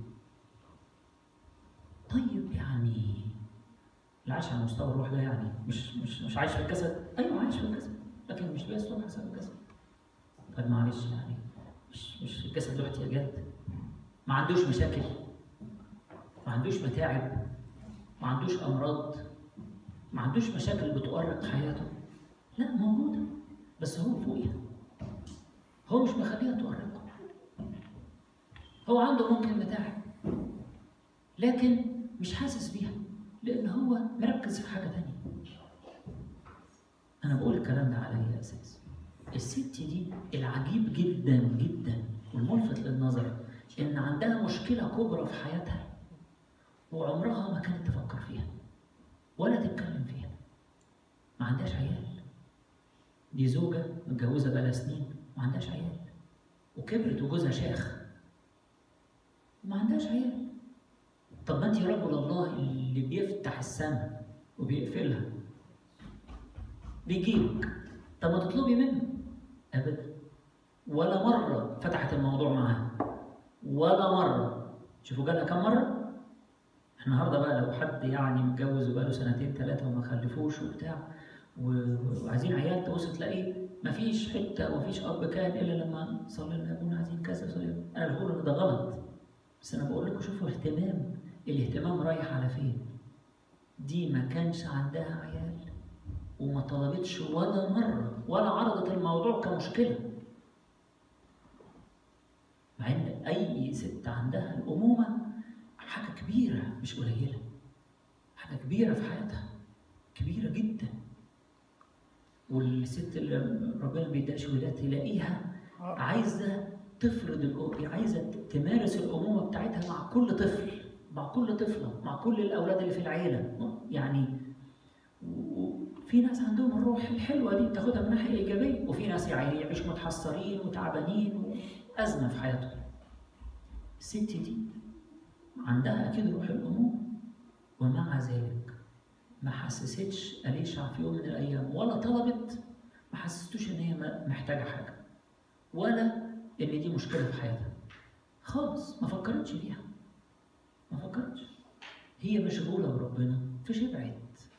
طيب يعني اللي عايش على مستوى الروح ده يعني مش مش مش عايش في الجسد أيوه عايش في الجسد لكن مش بيسلك حسب الجسد طيب معلش يعني مش مش الجسد له احتياجات ما عندوش مشاكل ما عندوش متاعب ما عندوش أمراض ما عندوش مشاكل بتؤرق حياته لا موجودة بس هو فوقيها هو مش مخليها تؤرقه هو عنده ممكن متاعب لكن مش حاسس بيها لأن هو مركز في حاجة تانية أنا بقول الكلام ده على أي أساس الست دي العجيب جدا جدا والملفت للنظر إن عندها مشكلة كبرى في حياتها وعمرها ما كانت تفكر فيها ولا تتكلم فيها ما عندهاش عيال دي زوجة متجوزة بقالها سنين ما عندهاش عيال وكبرت وجوزها شيخ وما عندهاش عيال طب ما انت رجل الله اللي بيفتح السماء وبيقفلها بيجيبك طب ما تطلبي منه ابدا ولا مره فتحت الموضوع معاه ولا مره شوفوا جالها كم مره احنا النهارده بقى لو حد يعني متجوز وبقاله سنتين ثلاثه وما خلفوش وبتاع و- وعايزين عيال تبص تلاقيه مفيش حته ومفيش اب كان الا لما صلي لنا يا ابونا عايزين كذا صلي انا مش بقول ان ده غلط بس انا بقول لكم شوفوا اهتمام الاهتمام رايح على فين دي ما كانش عندها عيال وما طلبتش ولا مرة ولا عرضت الموضوع كمشكلة مع ان اي ست عندها الامومة حاجة كبيرة مش قليلة حاجة كبيرة في حياتها كبيرة جدا والست اللي ربنا ما بيديهاش ولاد تلاقيها عايزة تفرض الأم عايزة تمارس الأمومة بتاعتها مع كل طفل مع كل طفلة مع كل الأولاد اللي في العيلة يعني وفي ناس عندهم الروح الحلوة دي بتاخدها من ناحية إيجابية وفي ناس يعني يعيشوا متحسرين وتعبانين وأزمة في حياتهم الست دي عندها أكيد روح الأمومة ومع ذلك ما حسستش أليشع في يوم من الأيام ولا طلبت ما حسستوش إن هي محتاجة حاجة ولا إن دي مشكلة في حياتها خالص ما فكرتش فيها ما فكرتش هي مشغولة بربنا فشبعت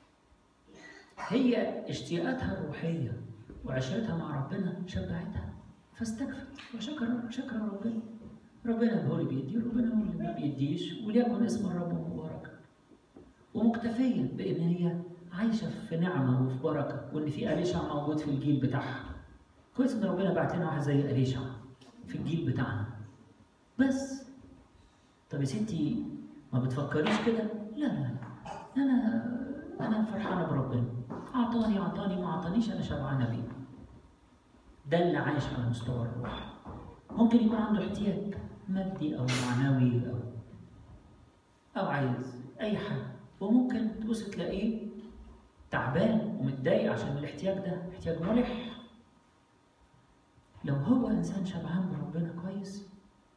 هي اشتياقاتها الروحية وعشرتها مع ربنا شبعتها فاستكفت وشكر شكر ربنا ربنا هو اللي بيدي ربنا هو اللي ما بيديش وليكن اسم الرب مبارك ومكتفية بإن هي عايشة في نعمة وفي بركة وإن في أليشع موجود في الجيل بتاعها كويس إن ربنا بعت لنا واحد زي أليشع في الجيل بتاعنا بس طب يا ستي ما بتفكريش كده؟ لا لا لا أنا أنا فرحانة بربنا أعطاني أعطاني ما أعطانيش أنا شبعانة بيه ده اللي عايش على مستوى الروح ممكن يكون عنده احتياج مادي أو معنوي أو أو عايز أي حاجة وممكن تبص تلاقيه تعبان ومتضايق عشان الاحتياج ده احتياج ملح لو هو إنسان شبعان بربنا كويس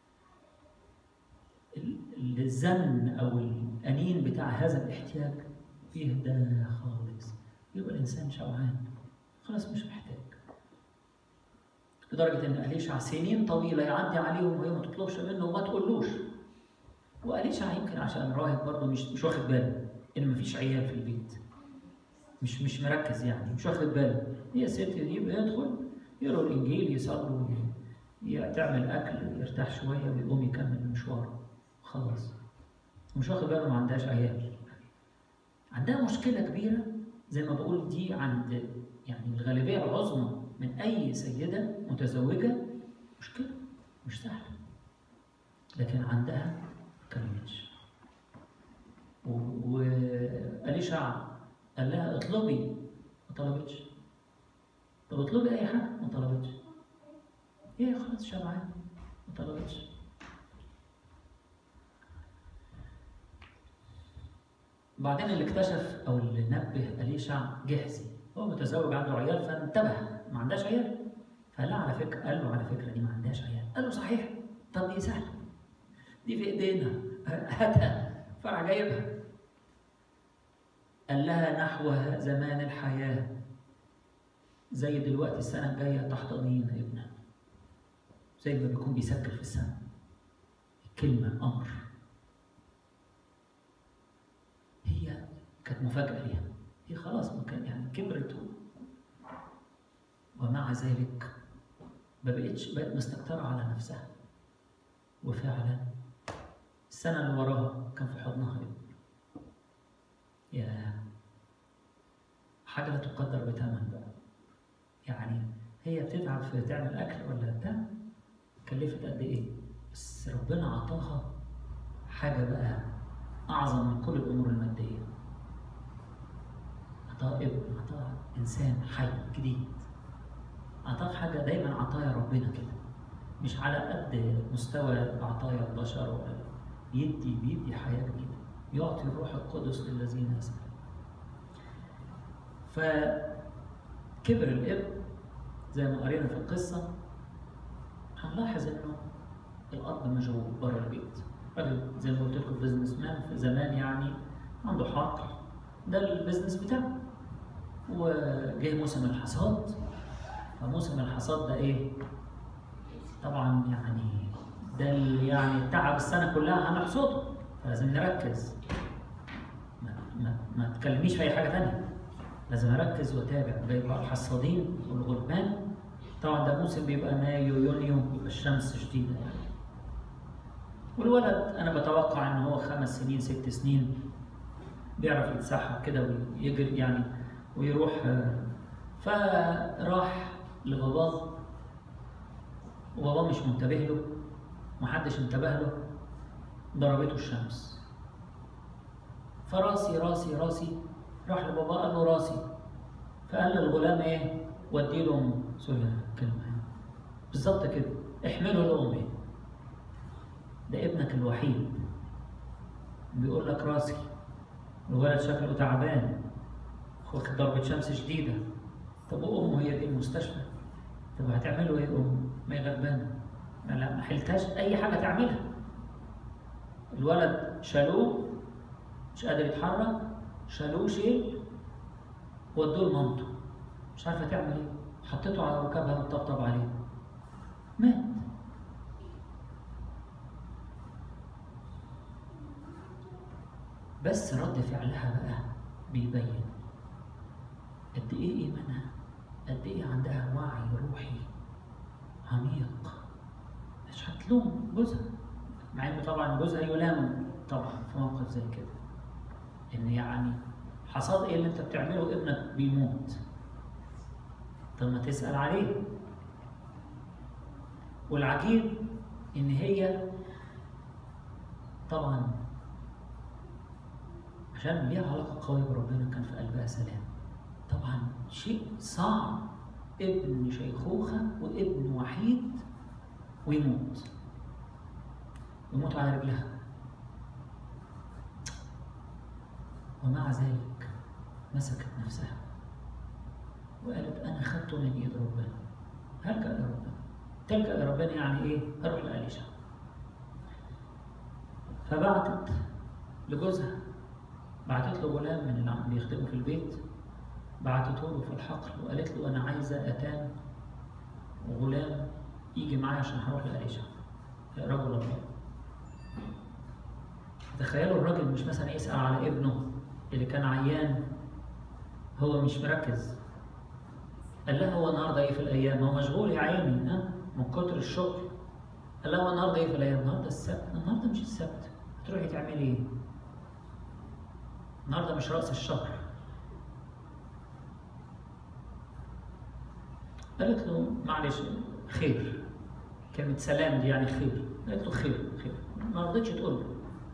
الزن أو الأنين بتاع هذا الاحتياج بيهدى خالص يبقى الإنسان شبعان خلاص مش محتاج لدرجة إن أليشع سنين طويلة يعدي عليهم وهي ما تطلبش منه وما تقولوش وأليشع يمكن عشان راهب برضه مش مش واخد باله إن مفيش عيال في البيت مش مش مركز يعني مش واخد باله هي الست دي بيدخل يقروا الإنجيل يصلوا تعمل أكل يرتاح شوية ويقوم يكمل مشواره خلاص مش واخد باله ما عندهاش عيال عندها مشكلة كبيرة زي ما بقول دي عند يعني الغالبية العظمى من أي سيدة متزوجة مشكلة مش سهلة لكن عندها اتكلمتش و- وأليشع قال لها اطلبي ما طلبتش طب اطلبي أي حاجة ما طلبتش هي خلاص شبعانة ما طلبتش بعدين اللي اكتشف او اللي نبه اليشع جحزي هو متزوج عنده عيال فانتبه ما عندهاش عيال فلا على فكره قال له على فكره دي ما عندهاش عيال قال له صحيح طب دي سهله دي في ايدينا هاتها فراح جايبها قال لها نحو زمان الحياه زي دلوقتي السنه الجايه تحتضنين ابنها زي ما بيكون بيسجل في السماء كلمه امر هي كانت مفاجأة ليها هي خلاص ما كان يعني كبرت و- ومع ذلك ما بقتش بقت مستكترة على نفسها وفعلا السنة اللي وراها كان في حضنها ابن يا حاجة لا تقدر بثمن بقى يعني هي بتتعب في تعمل أكل ولا بتاع كلفت قد إيه بس ربنا عطاها حاجة بقى أعظم من كل الأمور المادية عطاء ابن عطاء إنسان حي جديد عطاء حاجة دايما عطايا ربنا كده مش على قد مستوى عطايا البشر ولا بيدي بيدي حياة جديدة يعطي الروح القدس للذين يسألون فكبر الابن زي ما قرينا في القصة هنلاحظ انه الاب مشغول بره البيت راجل زي ما قلت لكم بزنس مان في زمان يعني عنده حقل ده البزنس بتاعه وجه موسم الحصاد فموسم الحصاد ده ايه طبعا يعني ده ال- يعني تعب السنه كلها هنحصده فلازم نركز ما, ما, ما تكلمنيش في اي حاجه تانية لازم اركز واتابع جايب بقى الحصادين والغلمان طبعا ده موسم بيبقى مايو يونيو بيبقى الشمس شديده يعني والولد انا بتوقع ان هو خمس سنين ست سنين بيعرف يتسحب كده ويجري يعني ويروح آه، فراح لباباه وباباه مش منتبه له محدش انتبه له ضربته الشمس فراسي راسي راسي راح لباباه قال له راسي فقال للغلام ايه ودي له امه سوري الكلمه يعني بالظبط كده احمله لامي ده ابنك الوحيد بيقول لك راسي الولد شكله تعبان واخد ضربة شمس شديدة طب وأمه هي دي المستشفى طب هتعملوا إيه أم ما هي غلبانة ما لا ما حلتهاش أي حاجة تعملها الولد شالوه مش قادر يتحرك شالوه شيل ودوه لمامته مش عارفة تعمل إيه حطيته على ركبها وطبطب عليه مات بس رد فعلها بقى بيبين قد ايه ايمانها قد ايه عندها وعي روحي عميق مش هتلوم جوزها مع ان طبعا جوزها يلام طبعا في موقف زي كده ان يعني حصل ايه اللي انت بتعمله ابنك بيموت طب ما تسأل عليه والعجيب ان هي طبعا عشان ليها علاقة قوية بربنا كان في قلبها سلام طبعا شيء صعب ابن شيخوخة وابن وحيد ويموت يموت على رجلها ومع ذلك مسكت نفسها وقالت انا خدته من ايد ربنا هلجأ لربنا تلجأ لربنا يعني ايه؟ هروح لأليشع فبعتت لجوزها بعتت له غلام من اللي بيخدمه في البيت بعتته له في الحقل وقالت له انا عايزه اتان وغلام يجي معايا عشان هروح لأليشع رجل الله تخيلوا الراجل مش مثلا يسأل على ابنه اللي كان عيان هو مش مركز قال لها هو النهارده ايه في الايام هو مشغول يا عيني ها من كتر الشغل قال لها هو النهارده ايه في الايام النهارده السبت النهارده مش السبت هتروحي تعملي ايه النهارده مش راس الشهر قالت له معلش خير كلمة سلام دي يعني خير قالت له خير خير ما رضتش تقول له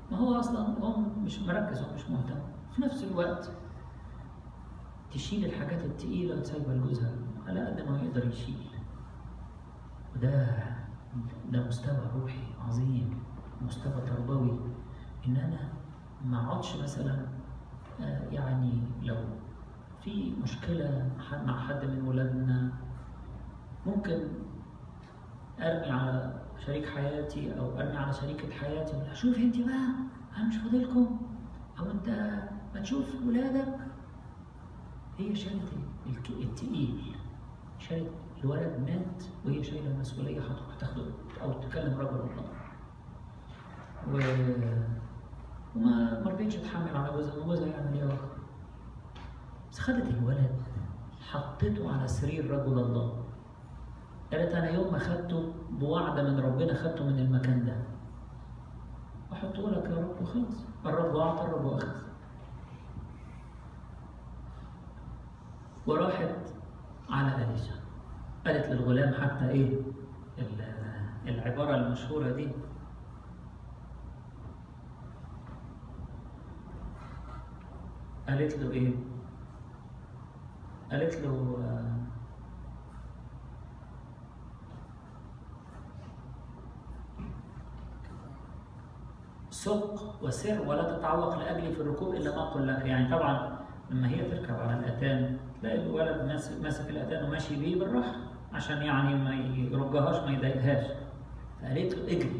ما هو اصلا هو مش مركز هو مش مهتم في نفس الوقت تشيل الحاجات التقيله وتسيبها لجوزها على قد ما يقدر يشيل وده ده مستوى روحي عظيم مستوى تربوي ان انا ما اقعدش مثلا آه، يعني لو في مشكله ح- مع حد من ولادنا ممكن ارمي على شريك حياتي او ارمي على شريكه حياتي اقول لها شوف انت بقى انا مش فاضلكم او انت ما تشوف ولادك هي شالت الك- التقيل شالت الولد مات وهي شايله المسؤوليه هتروح تاخده او تكلم رجل الله و وما ما رضيتش تحمل على جوزها جوزها يعمل ايه يا أخ؟ بس خدت الولد حطيته على سرير رجل الله قالت انا يوم ما خدته بوعد من ربنا خدته من المكان ده احطه لك يا رب وخلاص الرب اعطى الرب اخذ وراحت على أليشا قالت للغلام حتى ايه ال- العبارة المشهورة دي قالت له ايه قالت له آه، سق وسر ولا تتعوق لاجلي في الركوب الا ما اقول لك يعني طبعا لما هي تركب على الاتان تلاقي الولد ماسك ماسك الاتان وماشي بيه بالراحه عشان يعني ما يرجهاش ما يضايقهاش فقالت له اجري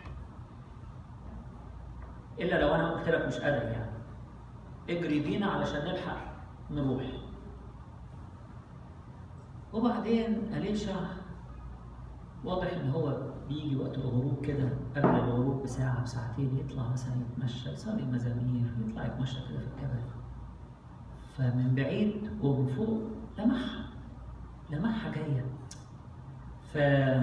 الا لو انا قلت لك مش قادر يعني اجري بينا علشان نلحق نروح وبعدين أليشع واضح ان هو بيجي وقت الغروب كده قبل الغروب بساعة بساعتين يطلع مثلا يتمشى يصلي مزامير يطلع يتمشى كده في الجبل فمن بعيد ومن فوق لمحها لمحها جاية ف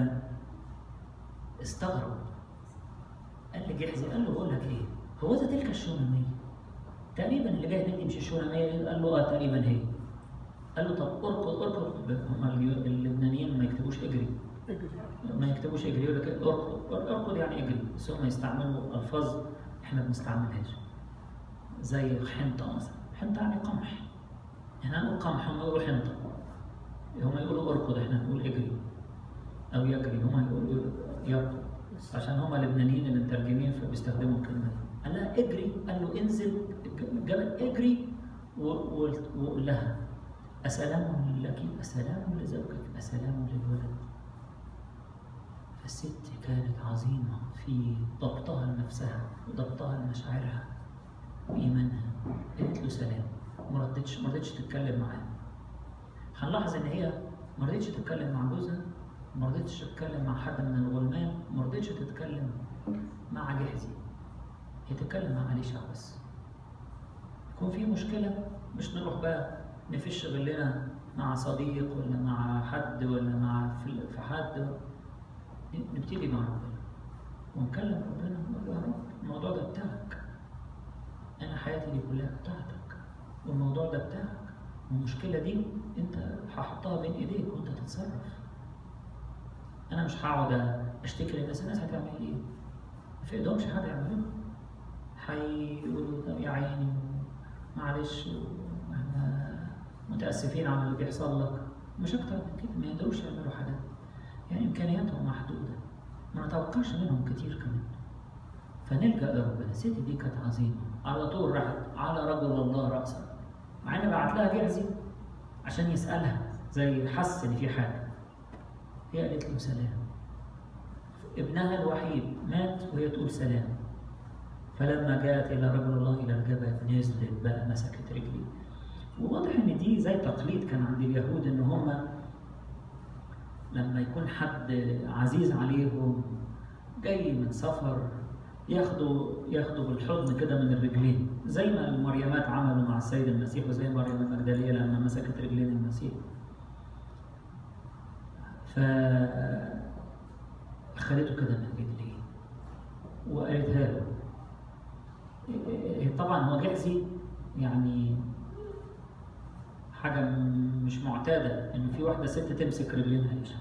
استغرب قال لجحزي قال له بقول لك ايه هو ده تلك الشونامية تقريبا اللي جاي دي مش الشونامية قال له اه تقريبا هي قال له طب اركض اركض هم اللبنانيين ما يكتبوش اجري ما يكتبوش اجري يقول لك اركض اركض يعني اجري بس هم يستعملوا الفاظ احنا ما بنستعملهاش زي حنطه مثلا حنطه يعني قمح احنا نقول قمح هم يقولوا حنطه هم يقولوا اركض احنا نقول اجري او يجري هم يقولوا يركض عشان هم اللبنانيين اللي مترجمين فبيستخدموا الكلمه دي قال لها اجري قال له انزل الجبل اجري وقول لها أسلام لك أسلام لزوجك أسلام للولد فالست كانت عظيمة في ضبطها لنفسها وضبطها لمشاعرها وإيمانها قالت له سلام ما رضتش ما رضتش تتكلم معاه هنلاحظ إن هي ما رضتش تتكلم مع جوزها ما رضتش تتكلم مع حد من الغلمان ما رضتش تتكلم مع جهزي هي تتكلم مع أليشع بس يكون في مشكلة مش نروح بقى نفش غلنا مع صديق ولا مع حد ولا مع في في حد نبتدي مع ربنا ونكلم ربنا ونقول له يا رب الموضوع ده بتاعك انا حياتي دي كلها بتاعتك والموضوع ده بتاعك والمشكلة دي انت هحطها بين ايديك وانت تتصرف انا مش هقعد اشتكي للناس الناس هتعمل ايه في ايدهمش حاجة يعملوها هيقولوا يا عيني معلش احنا متاسفين على اللي بيحصل لك مش اكتر من كده ما يقدروش يعملوا حاجات يعني امكانياتهم محدوده ما نتوقعش منهم كتير كمان فنلجا لربنا الست دي كانت عظيمه على طول راحت على رجل الله راسا مع ان بعت لها جعزي عشان يسالها زي حس ان في حاجه هي قالت له سلام ابنها الوحيد مات وهي تقول سلام فلما جاءت الى رجل الله الى الجبل نزلت بقى مسكت رجلي وواضح ان دي زي تقليد كان عند اليهود ان هم لما يكون حد عزيز عليهم جاي من سفر ياخدوا ياخدوا بالحضن كده من الرجلين زي ما المريمات عملوا مع السيد المسيح وزي مريم المجدليه لما مسكت رجلين المسيح ف اخذته كده من رجليه وقالتها له طبعا هو جحزي يعني حاجة مش معتادة إن في واحدة ست تمسك رجلينها ليش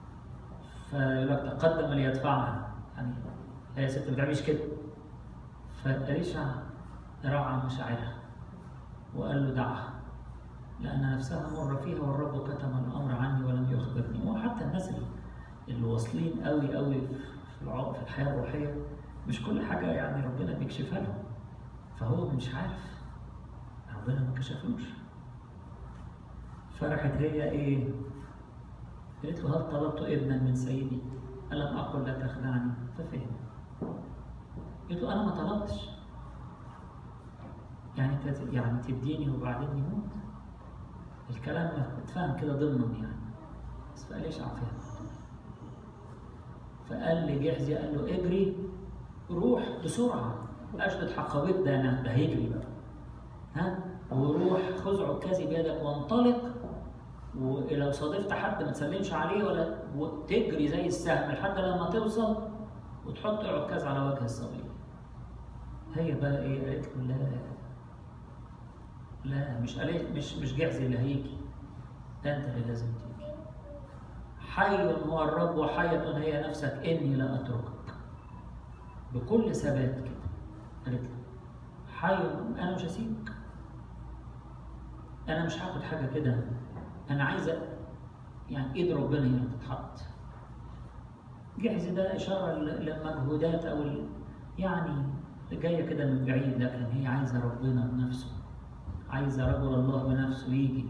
فيقول لك تقدم ليدفعها يعني هي ست ما بتعملش كده فأليشع راعى مشاعرها وقال له دعها لأن نفسها مر فيها والرب كتم الأمر عني ولم يخبرني وحتى الناس اللي- اللي واصلين قوي قوي في الع- في الحياة الروحية مش كل حاجة يعني ربنا بيكشفها لهم فهو مش عارف ربنا ما كشفلوش فرحت هي ايه قالت له هل طلبت ابنا من سيدي ألم أقل لا تخدعني ففهم قلت له أنا ما طلبتش يعني تت- يعني تديني وبعدين يموت الكلام اتفهم كده ضمنا يعني بس فقاليش عفهم فقال لي جحزي قال له اجري روح بسرعة أشدد حقويك ده أنا ده هيجري بقى ها وروح خذ عكازي بيدك وانطلق ولو صادفت حد ما تسلمش عليه ولا وتجري زي السهم لحد لما توصل وتحط عكاز على وجه الصبي هي بقى ايه قالت له لا لا مش قالت مش مش جعزي اللي هيجي ده انت اللي لازم تيجي حي هو الرب وحية هي نفسك اني لا اتركك بكل ثبات كده قالت له حي انا مش هسيبك انا مش هاخد حاجه كده انا عايزه يعني ايد ربنا هي اللي تتحط جحز ده اشاره ل- للمجهودات او ال- يعني جايه كده من بعيد لكن هي عايزه ربنا بنفسه عايزه رجل الله بنفسه يجي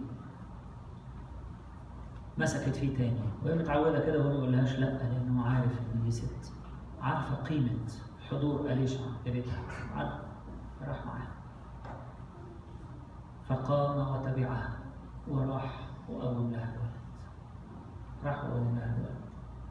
مسكت فيه تاني وهي متعوده كده وهو ما يقولهاش لا لانه عارف ان دي ست عارفه قيمه حضور اليشع في بيتها عارفه فراح معاها فقام وتبعها وراح وقوم لها الولد راح وقوم لها الولد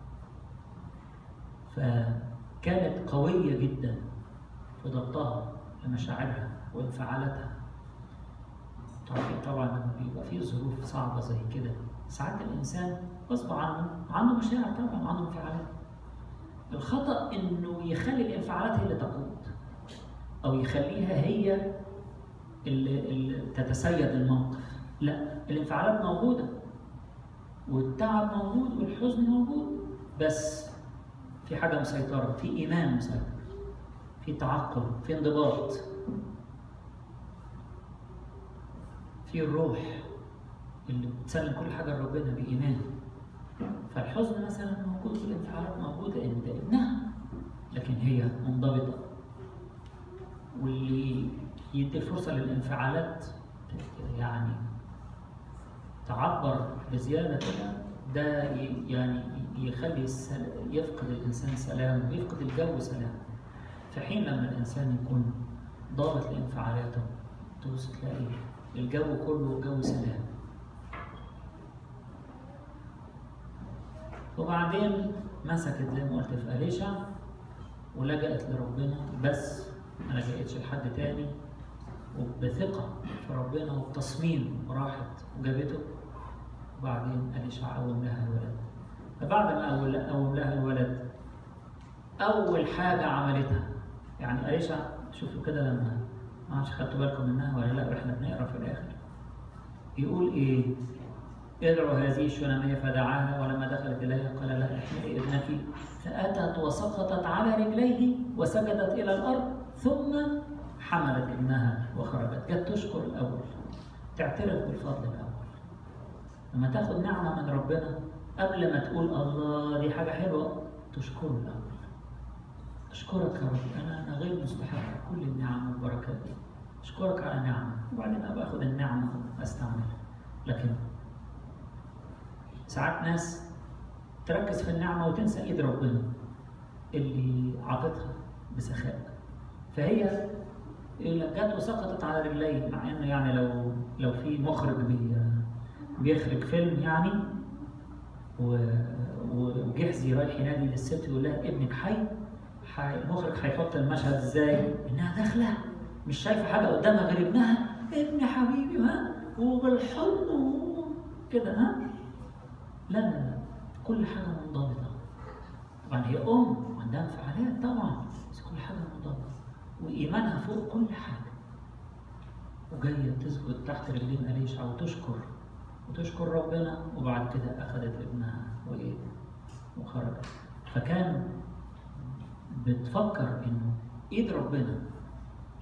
فكانت قوية جدا في ضبطها لمشاعرها وانفعالاتها تعرفين طبعا لما بيبقى فيه ظروف صعبة زي كده ساعات الإنسان غصب عنه عنده مشاعر طبعا عنده انفعالات الخطأ إنه يخلي الانفعالات هي اللي تقود أو يخليها هي اللي, اللي تتسيد الموقف لا الانفعالات موجودة والتعب موجود والحزن موجود بس في حاجة مسيطرة في إيمان مسيطر في تعقل في انضباط في الروح اللي بتسلم كل حاجة لربنا بإيمان فالحزن مثلا موجود والانفعالات موجودة إن ده ابنها لكن هي منضبطة واللي يدي فرصة للانفعالات يعني تعبر بزيادة كده ده ي- يعني يخلي السل... يفقد الإنسان سلام ويفقد الجو سلام في حين لما الإنسان يكون ضابط لانفعالاته تبص تلاقي الجو كله جو سلام وبعدين مسكت زي ما قلت في أليشع ولجأت لربنا بس ما لجأتش لحد تاني وبثقة في ربنا وبتصميم راحت وجابته وبعدين أليشع قوم لها الولد فبعد ما أول- قوم لها الولد أول حاجة عملتها يعني أليشع شوفوا كده لما ما اعرفش خدتوا بالكم منها ولا لا واحنا بنقرا في الآخر يقول إيه ادعوا هذه الشنامية فدعاها ولما دخلت إليها قال لها احملي ابنك فأتت وسقطت على رجليه وسجدت إلى الأرض ثم حملت ابنها وخرجت جت تشكر الأول تعترف بالفضل الأول لما تاخد نعمة من ربنا قبل ما تقول الله دي حاجة حلوة تشكره الأول أشكرك يا رب أنا أنا غير مستحق كل النعم والبركات دي أشكرك على نعمة وبعدين أبقى أخد النعمة وأستعملها لكن ساعات ناس تركز في النعمة وتنسى إيد ربنا اللي عطتها بسخاء فهي اللي جت وسقطت على رجليه مع انه يعني لو لو في مخرج بي بيخرج فيلم يعني و- وجحزي رايح ينادي للست يقول لها ابنك حي حي- المخرج هيحط المشهد ازاي؟ انها داخله مش شايفه حاجه قدامها غير ابنها ابن حبيبي ها وبالحضن و- كده ها لا لا لا كل حاجه منضبطه طبعا هي ام وعندها انفعالات طبعا بس كل حاجه منضبطه وايمانها فوق كل حاجه وجايه تسجد تحت رجلين اليشع وتشكر وتشكر ربنا وبعد كده اخذت ابنها وايه وخرجت فكان بتفكر انه ايد ربنا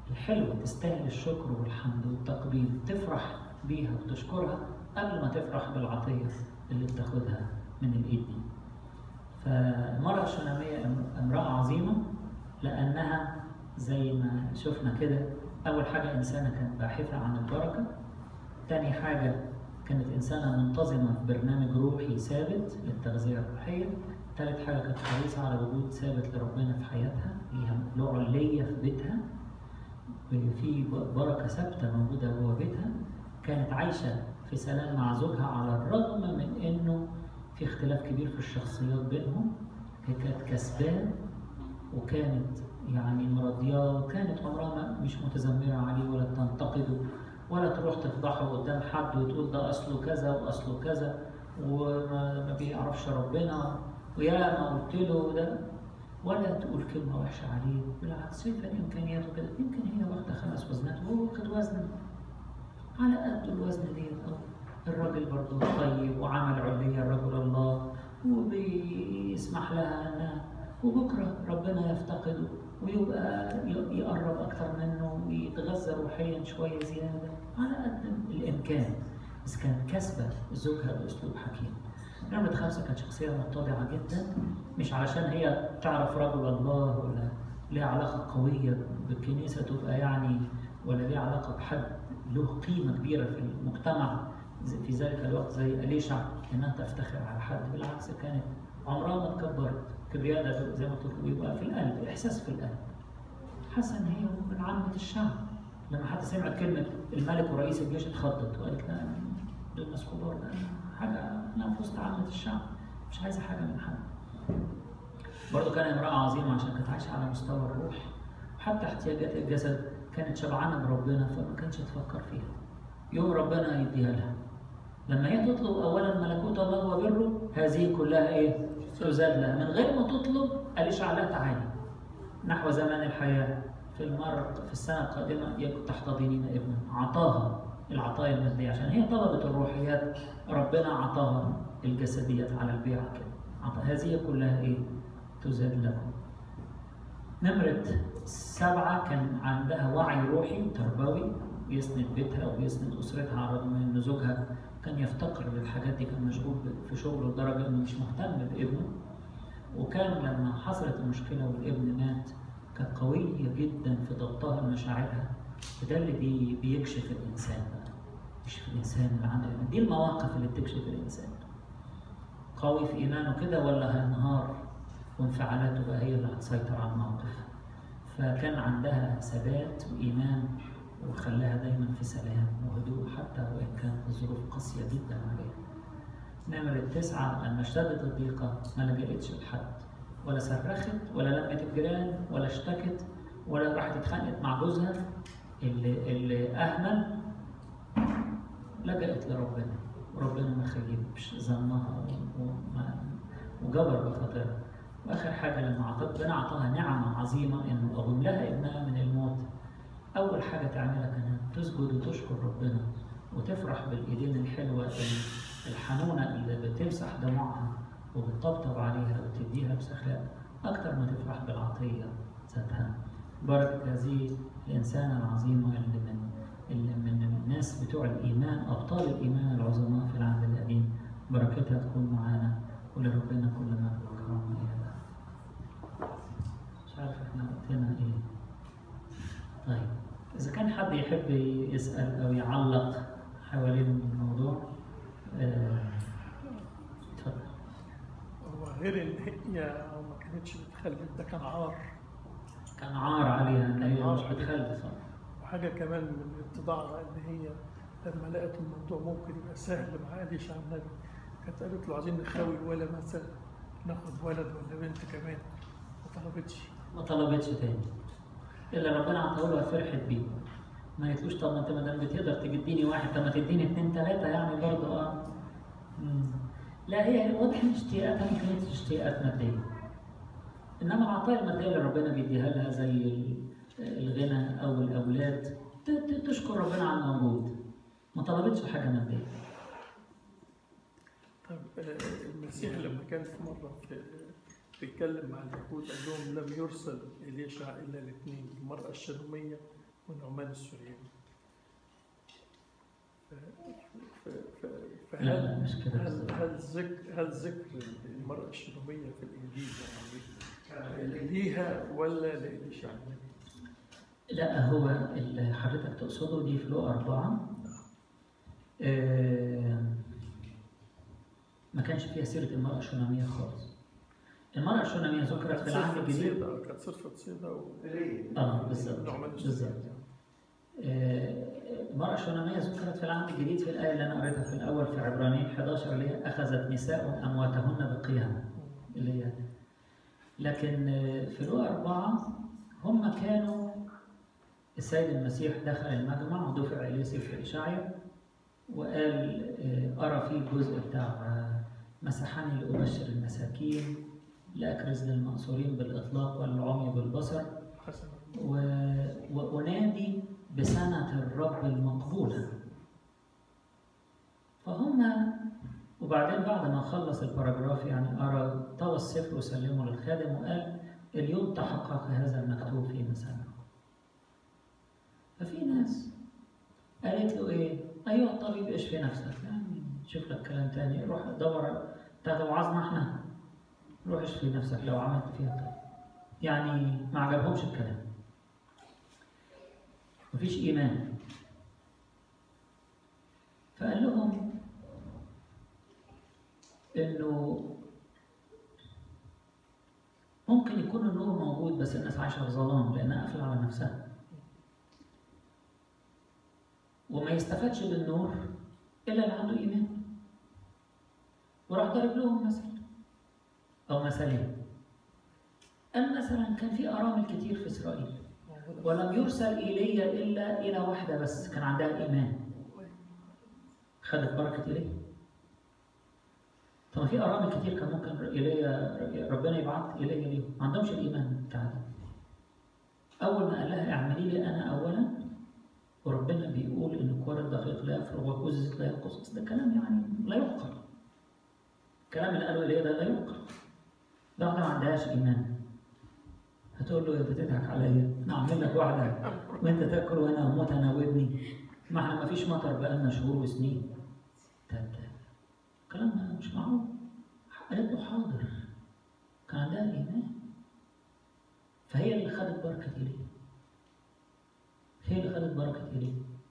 الحلوة تستاهل الشكر والحمد والتقديم تفرح بيها وتشكرها قبل ما تفرح بالعطية اللي بتاخدها من الإيد دي فالمرأة الشنامية امرأة عظيمة لأنها زي ما شفنا كده أول حاجة إنسانة كانت باحثة عن البركة تاني حاجة كانت إنسانة منتظمة في برنامج روحي ثابت للتغذية الروحية تالت حاجة كانت حريصة على وجود ثابت لربنا في حياتها ليها له علية في بيتها في بركة ثابتة موجودة جوه بيتها كانت عايشة في سلام مع زوجها على الرغم من إنه في اختلاف كبير في الشخصيات بينهم هي كانت كسبان وكانت يعني مرضياه وكانت عمرها مش متذمرة عليه ولا تنتقده ولا تروح تفضحه قدام حد وتقول ده أصله كذا وأصله كذا وما بيعرفش ربنا ويا ما قلت له ده ولا تقول كلمة وحشة عليه بالعكس شايفة إمكانياته كده يمكن هي واخدة خمس وزنات وهو واخد وزن على قد الوزن ديت الراجل برضه طيب وعمل علية رجل الله وبيسمح لها انها وبكره ربنا يفتقده ويبقى يقرب اكتر منه ويتغذى روحيا شويه زياده على قد الامكان بس كانت كسبه زوجها باسلوب حكيم. نمرة خمسة كانت شخصية متضعة جدا مش علشان هي تعرف رجل الله ولا ليها علاقة قوية بالكنيسة تبقى يعني ولا ليها علاقة بحد له قيمة كبيرة في المجتمع في ذلك الوقت زي أليشع إنها تفتخر على حد بالعكس كانت عمرها ما اتكبرت كبرياء ده زي ما قلت لكم بيبقى في القلب إحساس في القلب حاسة إن هي من عامة الشعب لما حد سمعت كلمة الملك ورئيس الجيش اتخضت وقالت لا دول ناس كبار ده حاجة أنا في وسط عامة الشعب مش عايزة حاجة من حد برضه كانت امرأة عظيمة عشان كانت عايشة على مستوى الروح حتى احتياجات الجسد كانت شبعانة بربنا فما كانتش تفكر فيها يوم ربنا يديها لها لما هي تطلب اولا ملكوت الله وبره هذه كلها ايه؟ تزاد لها من غير ما تطلب الاشعالات تعالي نحو زمان الحياه في المره في السنه القادمه تحتضنين ابنا عطاها العطايا الماديه عشان هي طلبت الروحيات ربنا عطاها الجسديات على البيعه كده هذه كلها ايه؟ تزاد لكم نمرة سبعة كان عندها وعي روحي تربوي بيسند بيتها وبيسند أسرتها على الرغم من إن زوجها كان يفتقر للحاجات دي كان مشغول في شغله لدرجة إنه مش مهتم بابنه وكان لما حصلت المشكلة والابن مات كانت قوية جدا في ضبطها لمشاعرها وده اللي بي بيكشف الإنسان بقى يكشف الإنسان اللي عنده إيمان دي المواقف اللي بتكشف الإنسان قوي في إيمانه كده ولا هينهار وانفعالاته بقى هي اللي هتسيطر على الموقف فكان عندها ثبات وإيمان وخلاها دايما في سلام وهدوء حتى وإن كانت الظروف قاسية جدا عليها نمرة تسعة لما اشتدت الضيقة ما لجأتش لحد ولا صرخت ولا لمت الجيران ولا اشتكت ولا راحت اتخانقت مع جوزها اللي اللي أهمل لجأت لربنا وربنا ما خيبش ظنها وجبر بخاطرها واخر حاجه لما ربنا اعطاها نعمه عظيمه انه اضم لها ابنها من الموت اول حاجه تعملها كانت تسجد وتشكر ربنا وتفرح بالايدين الحلوه الحنونه اللي بتمسح دموعها وبتطبطب عليها وتديها بسخاء اكتر ما تفرح بالعطيه ذاتها بركه هذه الانسانه العظيمه اللي من اللي من الناس بتوع الايمان ابطال الايمان العظماء في العهد القديم بركتها تكون معانا ولربنا كل ما وكرامه الى مش عارف احنا وقتنا ايه طيب اذا كان حد يحب يسال او يعلق حوالين الموضوع اتفضل هو غير ان هي ما كانتش بتخلف ده كان عار كان عار عليها ان هي عار مش عليها. بتخلف وحاجه كمان من اتضاعها ان هي لما لقت الموضوع ممكن يبقى سهل مع قاليش على النبي كانت قالت له عايزين نخاوي ولا مثلا ناخد ولد ولا بنت كمان ما طلبتش ما طلبتش تاني الا ربنا عطاه لها فرحت بيه ما قالتلوش طب ما انت ما دام بتقدر تديني واحد طب ما تديني اتنين تلاته يعني برضه اه مم. لا هي واضح ان اشتياقاتها ما كانتش اشتياقات ماديه انما العطايا الماديه اللي ربنا بيديها لها زي ال- الغنى او الاولاد ت- ت- تشكر ربنا على الموجود ما طلبتش حاجه ماديه طب آه، المسيح لما كان في مره في بيتكلم مع اليهود قال لهم لم يرسل اليشع الا الاثنين المراه الشلوميه ونعمان السورياني ف- ف- ف- لا لا فهل مش كده هل بالظبط. هل ذكر هل ذكر المرأة الشلومية في الإنجيل يعني ليها ولا لإليشع النبي؟ لا هو اللي حضرتك تقصده دي في لو أربعة آه، ما كانش فيها سيرة المرأة الشونامية خالص المرأة الشونامية ذكرت في العهد صرفة الجديد صيدا كانت صرفة صيدا و- اه بالظبط نعمان بالظبط السورياني آه، المرأة الشونامية ذكرت في العهد الجديد في الآية اللي أنا قريتها في الأول في عبرانيين 11 اللي هي أخذت نساء أمواتهن بقيام اللي هي لكن آه، في لو أربعة هم كانوا السيد المسيح دخل المجمع ودفع إليه سفر إشعيا وقال آه، أرى فيه الجزء بتاع آه، مسحني لأبشر المساكين لأكرز للمأسورين بالإطلاق والعمي بالبصر حسنا و- وأنادي بسنة الرب المقبولة فهم وبعدين بعد ما خلص الباراجراف يعني أرى طوى السفر وسلمه للخادم وقال اليوم تحقق هذا المكتوب في مسامعكم ففي ناس قالت له إيه أيها الطبيب اشفي نفسك يعني شوف لك كلام تاني روح دور بتاع وعظنا احنا روح اشفي نفسك لو عملت فيها كده يعني ما عجبهمش الكلام مفيش إيمان فقال لهم إنه ممكن يكون النور موجود بس الناس عايشة في ظلام لأنها قافلة على نفسها وما يستفادش بالنور إلا اللي عنده إيمان وراح ضرب لهم مثل أو مثلين قال مثلا كان في أرامل كتير في إسرائيل ولم يرسل إلي إلا إلى واحدة بس كان عندها إيمان خدت بركة إليه طب ما في أرامل كتير كان ممكن إلي ربنا يبعت إلي ليهم ما عندهمش الإيمان بتاع ده أول ما قال لها اعملي لي أنا أولا وربنا بيقول إن كوار الدقيق لا يفرغ وكوز لا ينقص بس ده كلام يعني لا يعقل الكلام اللي قاله إليه ده لا يعقل ده واحدة ما عندهاش إيمان هتقول له انت تضحك عليا انا اعمل لك واحده وانت تاكل وانا اموت انا وابني ما احنا ما فيش مطر بقالنا شهور وسنين ده ده كلام مش معقول قالت له حاضر كان عندها ايمان فهي اللي خدت بركه اليه هي اللي خدت بركه اليه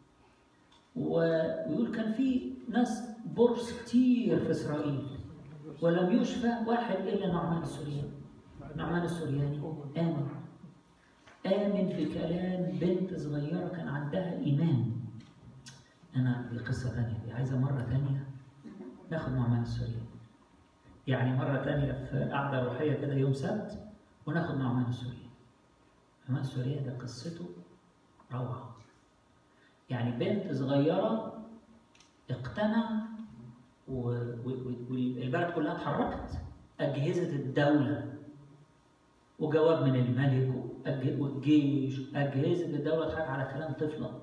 ويقول كان في ناس برص كتير في اسرائيل ولم يشفى واحد الا نعمان السورياني نعمان السورياني آمن آمن بكلام بنت صغيرة كان عندها إيمان أنا دي قصة تانية دي عايزة مرة تانية ناخد نعمان السورياني يعني مرة تانية في قعدة روحية كده يوم سبت وناخد نعمان السورياني نعمان السورياني ده قصته روعة يعني بنت صغيرة اقتنع و- و- و- والبلد كلها اتحركت أجهزة الدولة وجواب من الملك وأج- والجيش أجهزة الدولة تضحك على كلام طفلة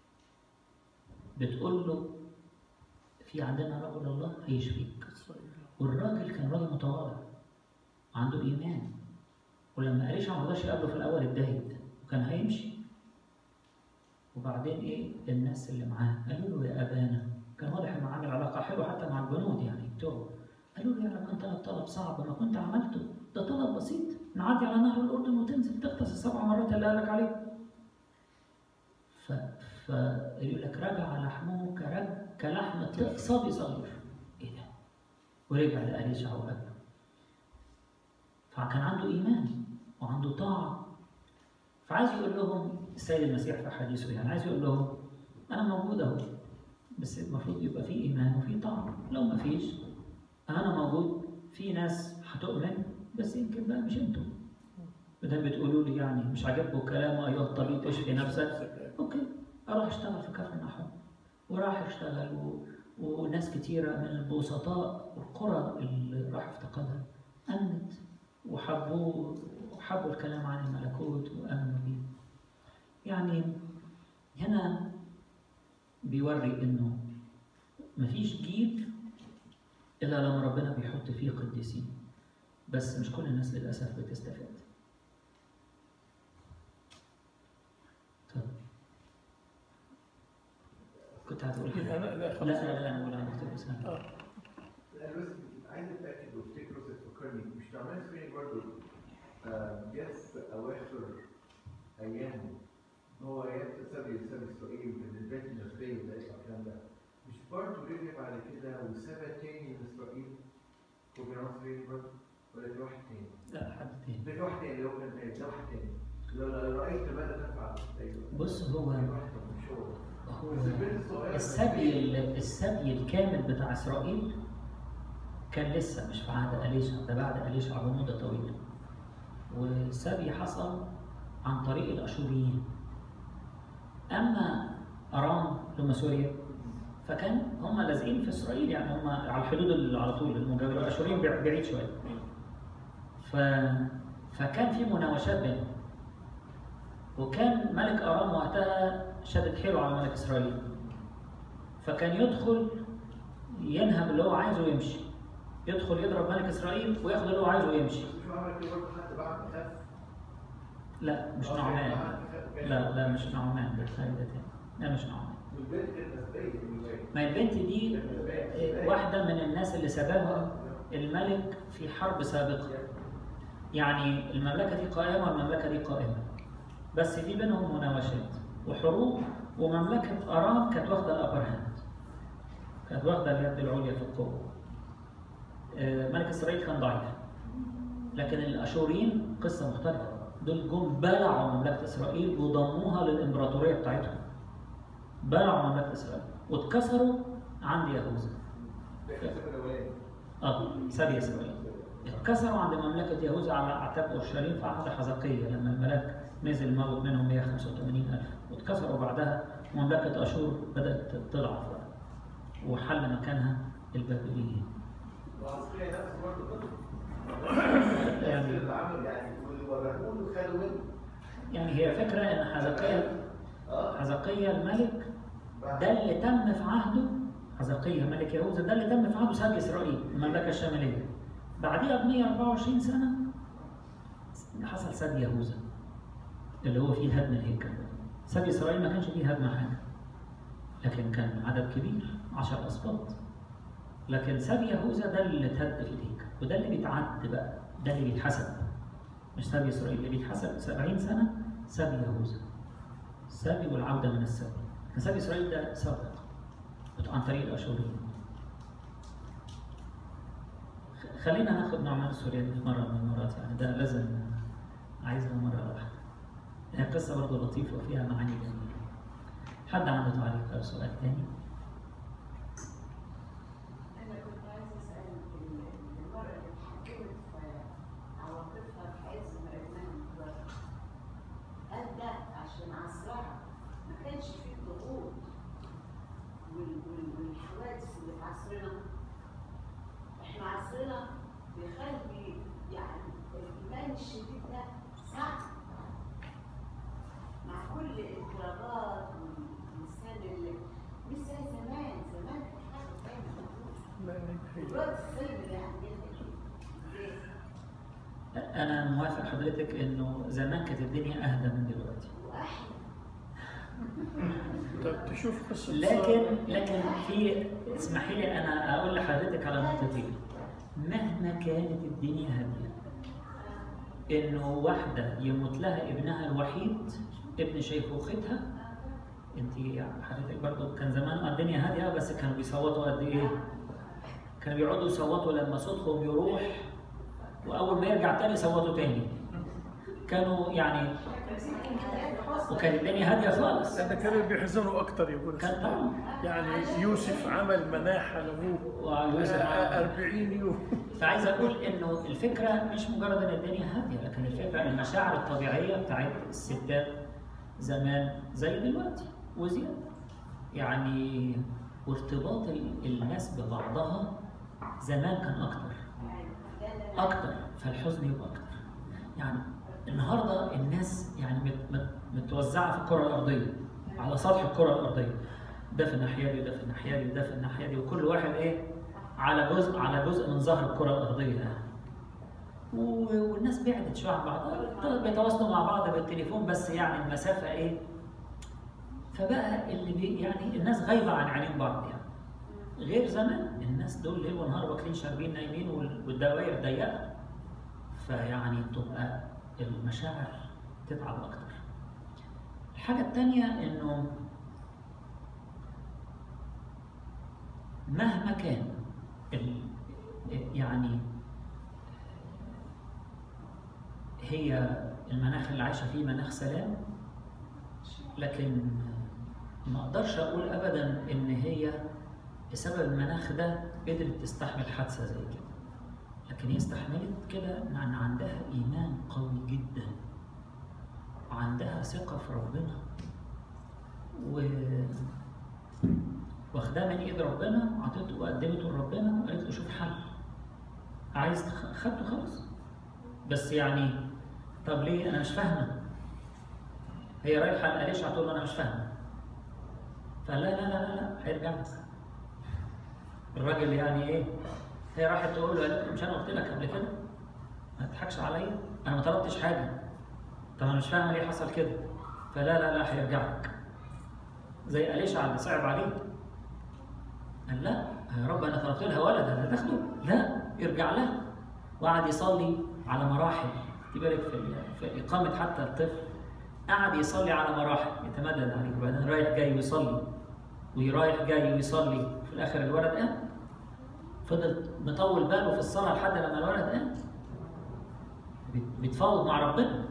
بتقول له في عندنا رجل الله هيشفيك إسرائيل والراجل كان راجل متواضع عنده إيمان ولما أليشع ما رضاش يقابله في الأول اتضايق وكان هيمشي وبعدين إيه الناس اللي معاه قالوا له يا أبانا كان واضح إنه عامل علاقة حلوة حتى مع الجنود يعني بتوعه قالوا له يعني كان طلب طلب صعب ما كنت عملته ده طلب بسيط نعدي على نهر الأردن وتنزل تغطس السبع مرات اللي قالك عليه ف... فيقول لك رجع لحمه كرج كلحم طفل صبي صغير ايه ده؟ ورجع لأليشع وقابله فكان عنده إيمان وعنده طاعة فعايز يقول لهم السيد المسيح في حديثه يعني عايز يقول لهم أنا موجود أهو بس المفروض يبقى في إيمان وفي طاعة لو ما فيش أنا موجود في ناس هتؤمن بس يمكن بقى مش انتوا بدل بتقولوا لي يعني مش عاجبكم كلامه ايها الطبيب اشفي نفسك اوكي اروح اشتغل في كفر النحو وراح اشتغل و... وناس كتيرة من البسطاء والقرى اللي راح افتقدها أمنت وحبوه وحبوا الكلام عن الملكوت وآمنوا بيه يعني هنا بيوري إنه مفيش جيل إلا لما ربنا بيحط فيه قديسين بس مش كل الناس للأسف بتستفاد طيب كنت هتقول يبقى حاجه انا لا لا خلاص لا لا انا بقول على دكتور اسامه اه انا بس عايز اتاكد وافتكر بس تفكرني مش تعمل سكرين برضه آه، جت في اواخر ايام هو ايام تسابي تسابي اسرائيل من البيت النسبيه ده الكلام ده مش برضه رجع بعد كده وسابها تاني لاسرائيل كوبيرانس برضه ولا في واحد تاني؟ لا حد تاني ده في واحد تاني اللي هو كان تاني ده واحد تاني لو لو رايت ماذا تفعل ايوه بص هو في واحد تاني، مش هو هو بس البنت الصغيره السبي ال- السبي الكامل بتاع اسرائيل كان لسه مش في عهد اليشع ده بعد اليشع بمده طويله والسبي حصل عن طريق الاشوريين اما ارام اللي هم سوريا فكان هم لازقين في اسرائيل يعني هم على الحدود اللي على طول المجاوره الاشوريين بع- بعيد شويه ف... فكان في مناوشات بينهم وكان ملك ارام وقتها شدد حيله على ملك اسرائيل فكان يدخل ينهب اللي هو عايزه ويمشي يدخل يضرب ملك اسرائيل وياخد اللي هو عايزه ويمشي مش عمل كده برضه حتى بعد ما خف لا مش آه، نعمان بعد ما خف كان- لا لا مش نعمان ده حاجه تاني لا مش نعمان والبنت كانت نسبيه بالنسبه ما البنت دي آه، واحده من الناس اللي سباها الملك في حرب سابقه يعني المملكه دي قائمه والمملكه دي قائمه بس في بينهم مناوشات وحروب ومملكه ارام كانت واخده الابر هاند كانت واخده اليد العليا في القوه آه، ملك اسرائيل كان ضعيف لكن الاشوريين قصه مختلفه دول جم بلعوا مملكه اسرائيل وضموها للامبراطوريه بتاعتهم بلعوا مملكه اسرائيل واتكسروا عند يهوذا اه سبي اسرائيل اتكسروا عند مملكه يهوذا على اعتاب اورشليم في عهد حزقية لما الملاك نزل موت منهم 185 الف واتكسروا بعدها مملكه اشور بدات تضعف بقى وحل مكانها البابليين وعسكري نفسه برضه يعني- اللي عمل يعني واللي وراه له خدوا منه يعني هي فكره ان حزقية اه حزقية الملك ده اللي تم في عهده حزقية ملك يهوذا ده اللي تم في عهده سبي اسرائيل المملكه الشماليه بعديها ب 124 سنه حصل سبي يهوذا اللي هو فيه هدم الهيكل سبي اسرائيل ما كانش فيه هدم حاجه لكن كان عدد كبير 10 اسباط لكن سبي يهوذا ده اللي اتهد في الهيكل وده اللي بيتعد بقى ده اللي بيتحسب مش سبي اسرائيل اللي بيتحسب 70 سنه سبي يهوذا السبي والعوده من السبي لكن سبي اسرائيل ده سبق عن طريق الاشوريين خ- خلينا ناخد نعمان السورياني في مره من المرات يعني ده لازم عايزها مره واحده هي قصه برضه لطيفه وفيها معاني جميله حد عنده تعليق او سؤال تاني؟ أنا كنت عايزة أسأل ال- المرأة اللي اتحكمت في عواطفها في عز ما ابنها متوفى هل ده عشان عصرها ما كانش فيه الضغوط وال- وال- والحوادث اللي في عصرنا؟ إحنا عصرنا بيخلي يعني الإيمان الشديد ده صعب مع كل الاضطرابات والإنسان اللي مش زي زمان زمان كان حاجة تانية لا هي دلوقتي السلم اللي عندنا ليه؟ انا موافق حضرتك انه زمان كانت الدنيا اهدى من دلوقتي واحنا طب تشوف قصه لكن لكن في اسمحي لي انا اقول لحضرتك على نقطتين مهما كانت الدنيا هاديه انه واحده يموت لها ابنها الوحيد ابن شيخوختها انت حضرتك برضو كان زمان الدنيا هاديه بس كانوا بيصوتوا قد ايه؟ كانوا بيقعدوا يصوتوا لما صوتهم يروح واول ما يرجع تاني يصوتوا تاني كانوا يعني وكانت الدنيا هاديه خالص ده كانوا بيحزنوا اكتر يقول كان طبعا يعني يوسف عمل مناحه لابوه ويوسف عمل- 40 يوم فعايز اقول انه الفكره مش مجرد ان الدنيا هاديه لكن الفكره المشاعر الطبيعيه بتاعت الستات زمان زي دلوقتي وزياده يعني وارتباط ال- الناس ببعضها زمان كان اكتر اكتر فالحزن يبقى اكتر يعني النهارده الناس يعني مت- مت- متوزعه في الكره الارضيه على سطح الكره الارضيه ده في الناحيه دي وده في الناحيه دي وده في الناحيه دي وكل واحد ايه على جزء على جزء من ظهر الكره الارضيه يعني و- والناس بعدت شويه عن بعض بيتواصلوا مع بعض بالتليفون بس يعني المسافه ايه ف فبقى اللي بي يعني الناس غايبه عن عينين بعض يعني غير زمان الناس دول ليل ونهار واكلين شاربين نايمين وال- والدوائر ضيقه فيعني تبقى المشاعر تتعب اكتر الحاجه الثانيه انه مهما كان ال- يعني هي المناخ اللي عايشه فيه مناخ سلام لكن ما اقدرش اقول ابدا ان هي بسبب المناخ ده قدرت تستحمل حادثه زي كده لكن هي استحملت كده لان عندها ايمان قوي جدا وعندها ثقه في ربنا و واخداه من ايد ربنا وعطيته وقدمته لربنا وقالت له شوف حل عايز تخ- خدته خلاص بس يعني طب ليه انا مش فاهمه هي رايحه لأليشع تقول له انا مش فاهمه فلا لا لا لا لا هيرجع لك الراجل يعني ايه هي راحت تقول له قالت له مش انا قلت لك قبل كده ما تضحكش عليا انا ما طلبتش حاجه طب انا مش فاهمه ليه حصل كده فلا لا لا هيرجع لك زي أليشع اللي صعب عليه قال لا يا رب انا طلبت لها ولد انا تاخده لا ارجع لها وقعد يصلي على مراحل خدي بالك في, ال- في اقامه حتى الطفل قعد يصلي على مراحل يتمدد عليه وبعدين رايح جاي ويصلي ورايح جاي ويصلي في الاخر الولد قام فضل مطول باله في الصلاه لحد لما الولد قام بيت- بيتفاوض مع ربنا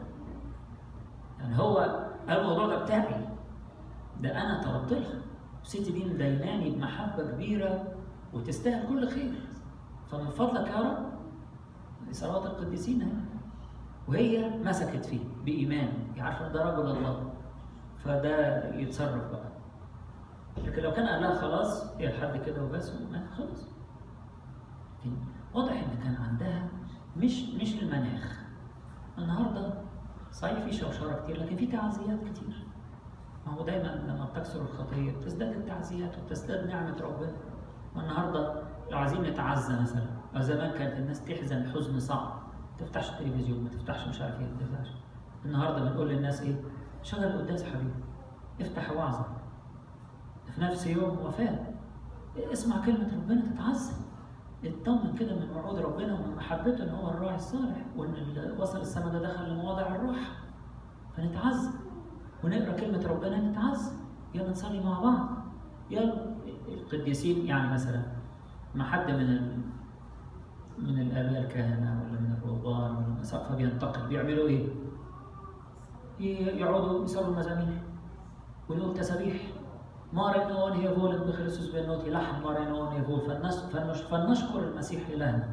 يعني هو قال الموضوع ده بتاعي ده انا طلبت لها الست دي مديناني بمحبه كبيره وتستاهل كل خير فمن فضلك يا رب دي صلوات القديسين اهي وهي مسكت فيه بايمان هي عارفه ان ده رجل الله فده يتصرف بقى لكن لو كان قال لها خلاص هي لحد كده وبس ما خلاص لكن واضح ان كان عندها مش مش المناخ النهارده صحيح في شوشره كتير لكن في تعزيات كتير ما هو دايما لما بتكسر الخطيه بتزداد التعزيات وتزداد نعمه ربنا والنهارده لو عايزين نتعزى مثلا أو زمان كانت الناس تحزن حزن صعب ما تفتحش التلفزيون ما تفتحش مش عارف ايه ما تفتحش النهارده بنقول للناس ايه شغل قداس يا حبيبي افتح وعظه في نفس يوم وفاه اسمع كلمه ربنا تتعزى اطمن كده من وعود ربنا ومن محبته ان هو الراعي الصالح وان اللي وصل السما ده دخل لمواضع الراحه فنتعزى ونقرا كلمه ربنا نتعزى يلا نصلي مع بعض يلا القديسين يعني مثلا ما حد من ال... من الاباء الكهنه ولا من الرهبان ولا من الاساقفه بينتقل بيعملوا ايه؟ ي- يقعدوا يصلوا المزامير ويقولوا تسابيح مارينون هي فولت بخريستوس بنوتي لحن مارينون هي فول فلنس... فلنش... فلنشكر المسيح إلهنا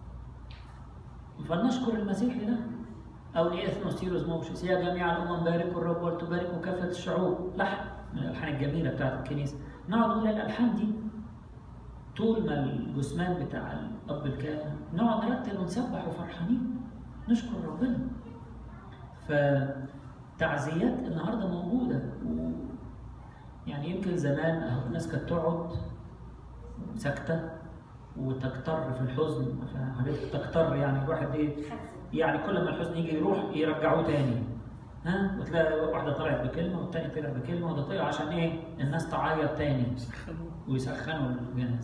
فلنشكر المسيح إلهنا أو لإثنوسيروس موشس يا جميع الأمم باركوا الرب ولتباركوا كافة الشعوب لحن من الألحان الجميلة بتاعت الكنيسة نقعد نقول الألحان دي طول ما الجثمان بتاع الأب الكاهن نقعد نرتل ونسبح وفرحانين نشكر ربنا فتعزيات النهارده موجودة و... يعني يمكن زمان أهو الناس كانت تقعد ساكتة وتكتر في الحزن فحضرتك تكتر يعني الواحد ايه يعني كل ما الحزن يجي يروح يرجعوه تاني ها وتلاقي واحدة طلعت بكلمة والتاني طلع بكلمة وده طلع عشان ايه الناس تعيط تاني سخنوه ويسخنوا الجنازة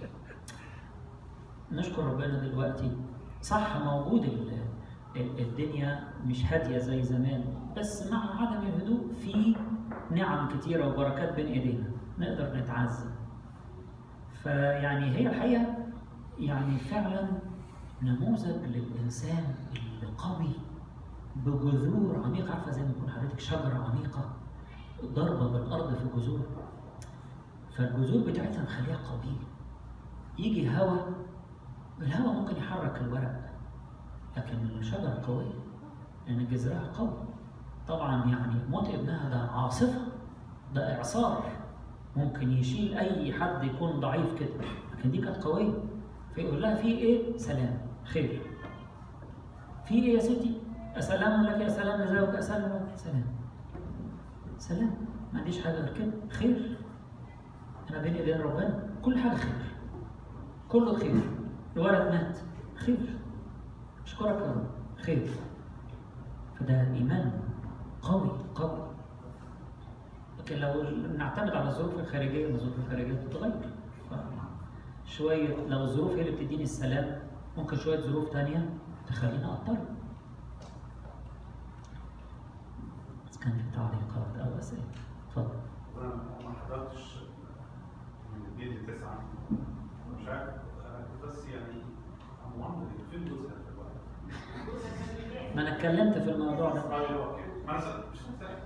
نشكر ربنا دلوقتي صح موجود ال- ال- الدنيا مش هادية زي زمان بس مع عدم الهدوء في نعم كتيرة وبركات بين ايدينا نقدر نتعزى فيعني هي الحقيقة يعني فعلا نموذج للإنسان القوي بجذور عميقة عارفة زي ما يكون حضرتك شجرة عميقة ضربة بالأرض في جذور فالجذور بتاعتها مخليها قوية يجي هوا الهوا ممكن يحرك الورق لكن الشجرة قوية لأن جذرها قوي طبعا يعني موت ابنها ده عاصفة ده إعصار ممكن يشيل أي حد يكون ضعيف كده لكن دي كانت قوية فيقول لها في إيه؟ سلام خير في إيه يا ستي؟ أسلام لك يا سلام لزوجك أسلم لك سلام سلام ما عنديش حاجة غير كده خير أنا بين إيدين ربنا كل حاجة خير كله خير الولد مات خير أشكرك يا رب خير فده إيمان قوي قوي لكن لو نعتمد على الظروف الخارجيه الظروف الخارجيه بتتغير ف- شويه لو الظروف هي اللي بتديني السلام ممكن شويه ظروف تانية تخليني اضطرب بس كان في تعليقات او اسئله اتفضل انا ما حضرتش من اثنين لتسعه مش عارف انا كنت بس يعني I'm wondering فين جوزها في الوقت؟ ما انا اتكلمت في الموضوع ده ايوه اوكي ما انا سألت- مش مسألة.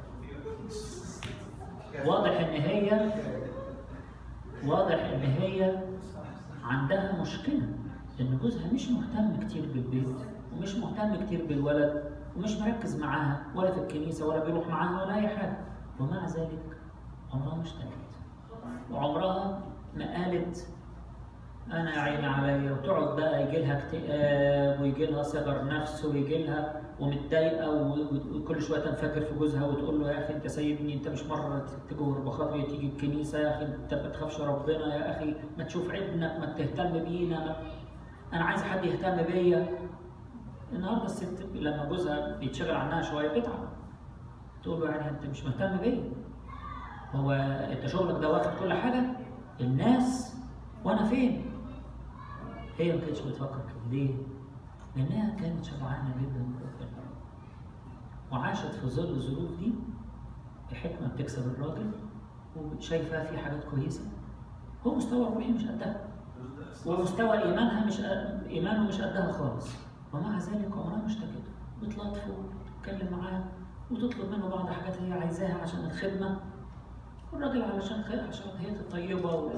واضح ان هي واضح ان هي عندها مشكله ان جوزها مش مهتم كتير بالبيت ومش مهتم كتير بالولد ومش مركز معاها ولا في الكنيسه ولا بيروح معاها ولا اي حاجه ومع ذلك عمرها ما اشتكت وعمرها ما قالت انا يا عيني عليا وتقعد بقى يجي لها اكتئاب ويجي لها صغر نفس ويجي لها ومتضايقه و- وكل شويه تنفجر في جوزها وتقول له يا اخي انت سايبني انت مش مره تجور بخاطري تيجي الكنيسه يا اخي انت ما تخافش ربنا يا اخي ما تشوف ابنك ما تهتم بينا ما انا عايز حد يهتم بيا النهارده الست لما جوزها بيتشغل عنها شويه بتتعب تقول له يعني انت مش مهتم بيا هو انت شغلك ده واخد كل حاجه الناس وانا فين هي ما كانتش بتفكر كده ليه لانها كانت شبعانه جدا بربنا وعاشت في ظل الظروف دي بحكمه بتكسب الراجل وشايفاه في حاجات كويسه هو مستوى الروحي مش قدها ومستوى ايمانها مش قد- ايمانه مش قدها خالص ومع ذلك عمرها ما اشتكت بتلطفه وتتكلم معاه وتطلب منه بعض حاجات هي عايزاها عشان الخدمه والراجل علشان خير عشان هي الطيبه و...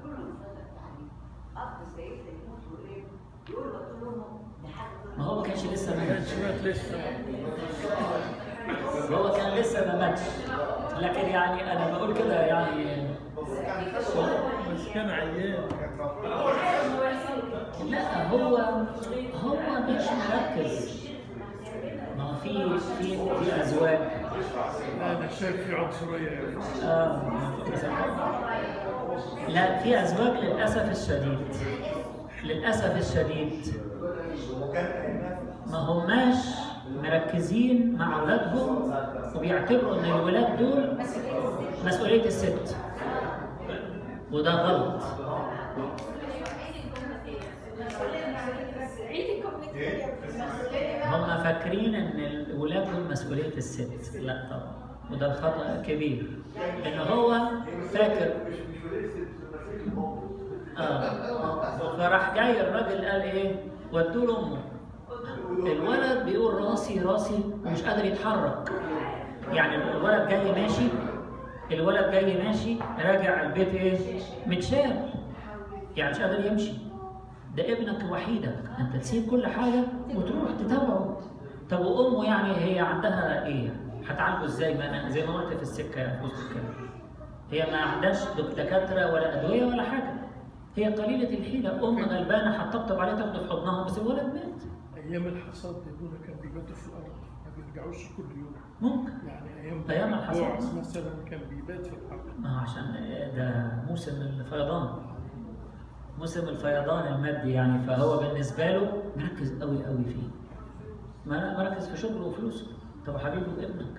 ما هو ما كانش لسه ما مات كانش مات لسه هو كان لسه ما ماتش لكن يعني انا بقول كده يعني بس كان عيان لا هو هو مش مركز ما هو في في في ازواج لا انا شايف في عنصريه يعني آه لا في ازواج للاسف الشديد للاسف الشديد ما هماش مركزين مع اولادهم وبيعتبروا ان الولاد دول مسؤوليه الست وده غلط هم فاكرين ان الولاد دول مسؤوليه الست لا طبعا وده الخطا كبير ان هو فاكر مش مش وليس مسؤولية الأم اه فراح جاي الراجل قال ايه ودوا له امه الولد بيقول راسي راسي ومش قادر يتحرك يعني الولد جاي ماشي الولد جاي ماشي راجع البيت ايه متشال يعني مش قادر يمشي ده ابنك وحيدك انت تسيب كل حاجه وتروح تتابعه طب وامه يعني هي عندها ايه هتعالجه ازاي ما انا زي ما قلت في السكه في وسط الكلام هي ما عندهاش دكاتره ولا ادويه ولا حاجه هي قليله الحيله ام غلبانه هتطبطب عليه تاخده في حضنها بس الولد مات ايام الحصاد دول كان بيباتوا في الارض ما بيرجعوش كل يوم ممكن يعني ايام أيام الحصاد. بوعز مثلا كان بيبات في الارض ما هو عشان ده موسم الفيضان موسم الفيضان المادي يعني فهو بالنسبه له مركز قوي قوي فيه ما مركز في شغله وفلوسه طب حبيبي ابنك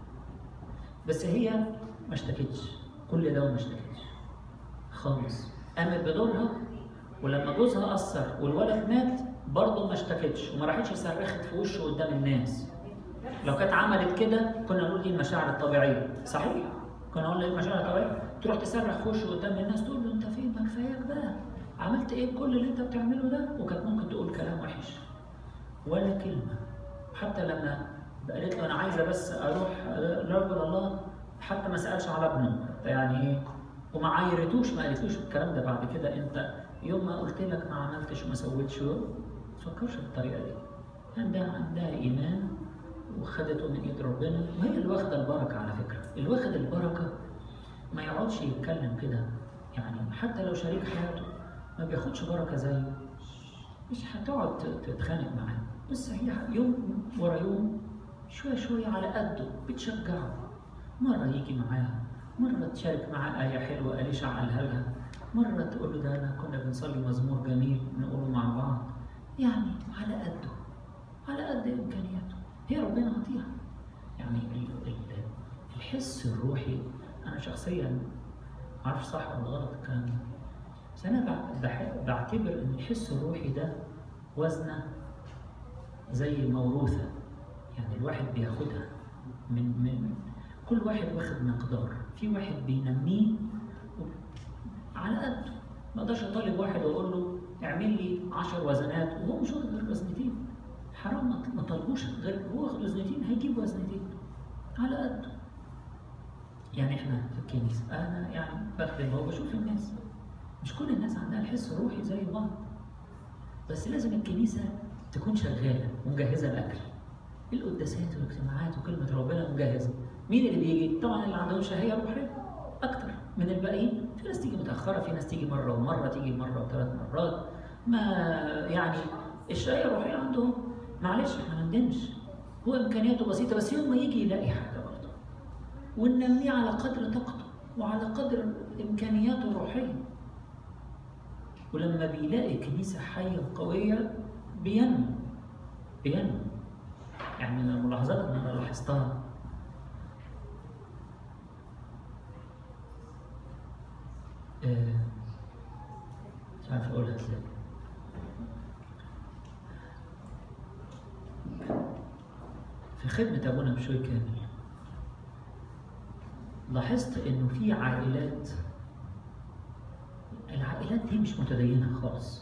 بس هي ما اشتكتش كل ده وما اشتكتش خالص قامت بدورها ولما جوزها اثر والولد مات برضه ما اشتكتش وما راحتش صرخت في وشه قدام الناس لو كانت عملت كده كنا نقول دي المشاعر الطبيعيه صحيح كنا نقول دي المشاعر الطبيعيه تروح تصرخ في وشه قدام الناس تقول له انت فين ما كفاياك بقى عملت ايه بكل اللي انت بتعمله ده وكانت ممكن تقول كلام وحش ولا كلمه حتى لما قالت له انا عايزه بس اروح لرجل الله حتى ما سالش على ابنه يعني ايه وما عايرتوش ما قالتلوش الكلام ده بعد كده انت يوم ما قلت لك ما عملتش وما سويتش ما تفكرش بالطريقه دي عندها عندها ايمان وخدته من ايد ربنا وهي اللي واخده البركه على فكره اللي واخد البركه ما يقعدش يتكلم كده يعني حتى لو شريك حياته ما بياخدش بركه زيه مش هتقعد تتخانق معاه بس هي يوم ورا يوم شويه شويه على قده بتشجعه مره يجي معاها مره تشارك معاه ايه حلوه قاليش قالها لها مره تقول له ده انا كنا بنصلي مزمور جميل نقوله مع بعض يعني على قده على قد امكانياته هي ربنا عطيها يعني ال- ال- الحس الروحي انا شخصيا معرفش صح ولا غلط الكلام ده بس انا بع- بح- بعتبر ان الحس الروحي ده وزنه زي موروثه يعني الواحد بياخدها من من كل واحد واخد مقدار في واحد بينميه على قده ما اقدرش اطالب واحد واقول له اعمل لي 10 وزنات وهو مش واخد غير وزنتين حرام ما- ما طالبوش غير هو واخد وزنتين هيجيب وزنتين على قده يعني احنا في الكنيسه انا يعني بخدم وبشوف الناس مش كل الناس عندها الحس الروحي زي بعض بس لازم الكنيسه تكون شغاله ومجهزه الاكل القداسات والاجتماعات وكلمه ربنا مجهزه مين اللي بيجي طبعا اللي عندهم شهيه روحيه اكتر من الباقيين في ناس تيجي متاخره في ناس تيجي مره ومره تيجي مره وثلاث مرات ما يعني الشهيه الروحيه عندهم معلش احنا ما ندمش هو امكانياته بسيطه بس يوم ما يجي يلاقي حاجه برضه وننميه على قدر طاقته وعلى قدر امكانياته الروحيه ولما بيلاقي كنيسه حيه وقويه بينمو بينمو يعني من الملاحظات اللي انا لاحظتها آه، مش عارف اقولها ازاي في خدمة أبونا بشوي كامل لاحظت إنه في عائلات العائلات دي مش متدينة خالص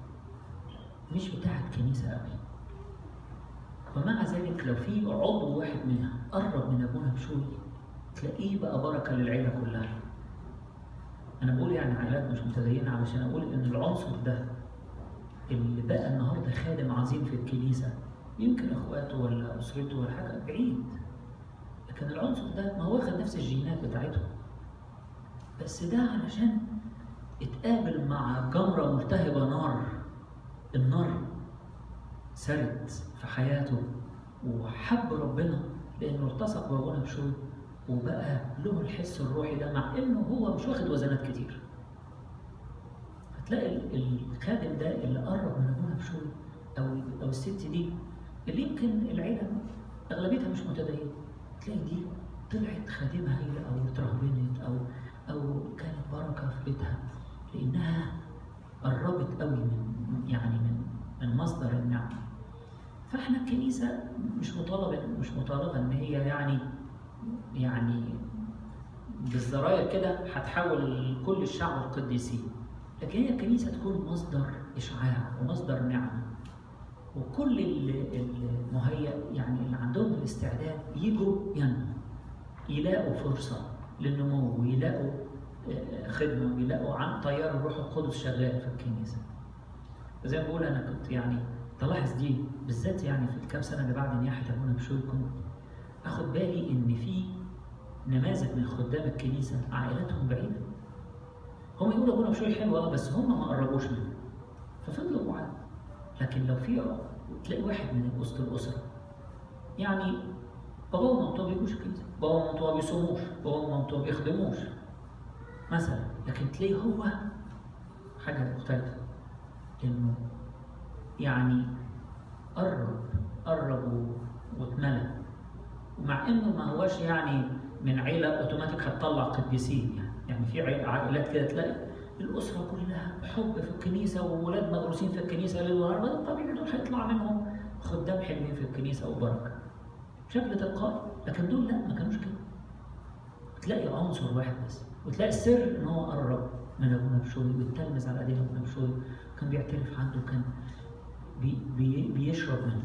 مش بتاعت كنيسة قوي ومع ذلك لو في عضو واحد منها قرب من أبونا بشوي تلاقيه بقى بركة للعيلة كلها أنا بقول يعني عائلات مش متدينة علشان أقول إن العنصر ده اللي بقى النهارده خادم عظيم في الكنيسة يمكن اخواته ولا اسرته ولا حاجه بعيد لكن العنصر ده ما هو واخد نفس الجينات بتاعتهم بس ده علشان اتقابل مع جمرة ملتهبة نار النار سرت في حياته وحب ربنا لانه التصق بابونا بشوي وبقى له الحس الروحي ده مع انه هو مش واخد وزنات كتير هتلاقي ال- الخادم ده اللي قرب من ابونا بشوي او او الست دي اللي يمكن العيله اغلبيتها مش متدينه تلاقي دي طلعت خادمه هايله او اترهبنت او او كانت بركه في بيتها لانها قربت قوي من يعني من من مصدر النعمه فاحنا الكنيسه مش مطالبه مش مطالبه ان هي يعني يعني بالزراير كده هتحول كل الشعب القديسين لكن هي الكنيسه تكون مصدر اشعاع ومصدر نعمه وكل ال- المهيأ يعني اللي عندهم الاستعداد يجوا ينمو يلاقوا فرصة للنمو ويلاقوا آه، خدمة ويلاقوا عن طيار الروح القدس شغال في الكنيسة زي ما بقول أنا كنت يعني تلاحظ دي بالذات يعني في الكام سنة اللي بعد نياحة أبونا بشوي كنت أخد بالي إن في نماذج من خدام الكنيسة عائلاتهم بعيدة هم يقولوا أبونا بشوي حلو أه بس هم ما قربوش منه ففضلوا بعاد لكن لو في تلاقي واحد من وسط الأسرة يعني بابا ومامته ما بيجوش الكنيسة بابا ومامته ما بيصوموش بابا ومامته ما بيخدموش مثلا لكن تلاقيه هو حاجة مختلفة إنه يعني قرب قرب و- واتملى ومع إنه ما هوش يعني من عيلة أوتوماتيك هتطلع قديسين يعني يعني في عي- عائلات كده تلاقي الأسرة كلها حب في الكنيسة وولاد مدروسين في الكنيسة ليل ونهار ما طبيعي دول هيطلع منهم خدام حلوين في الكنيسة وبركة بشكل تلقائي لكن دول لا ما كانوش كده تلاقي عنصر واحد بس وتلاقي السر ان هو قرب من ابونا بشوي ويتلمذ على ايدين ابونا بشوي كان بيعترف عنده كان بي بي بيشرب منه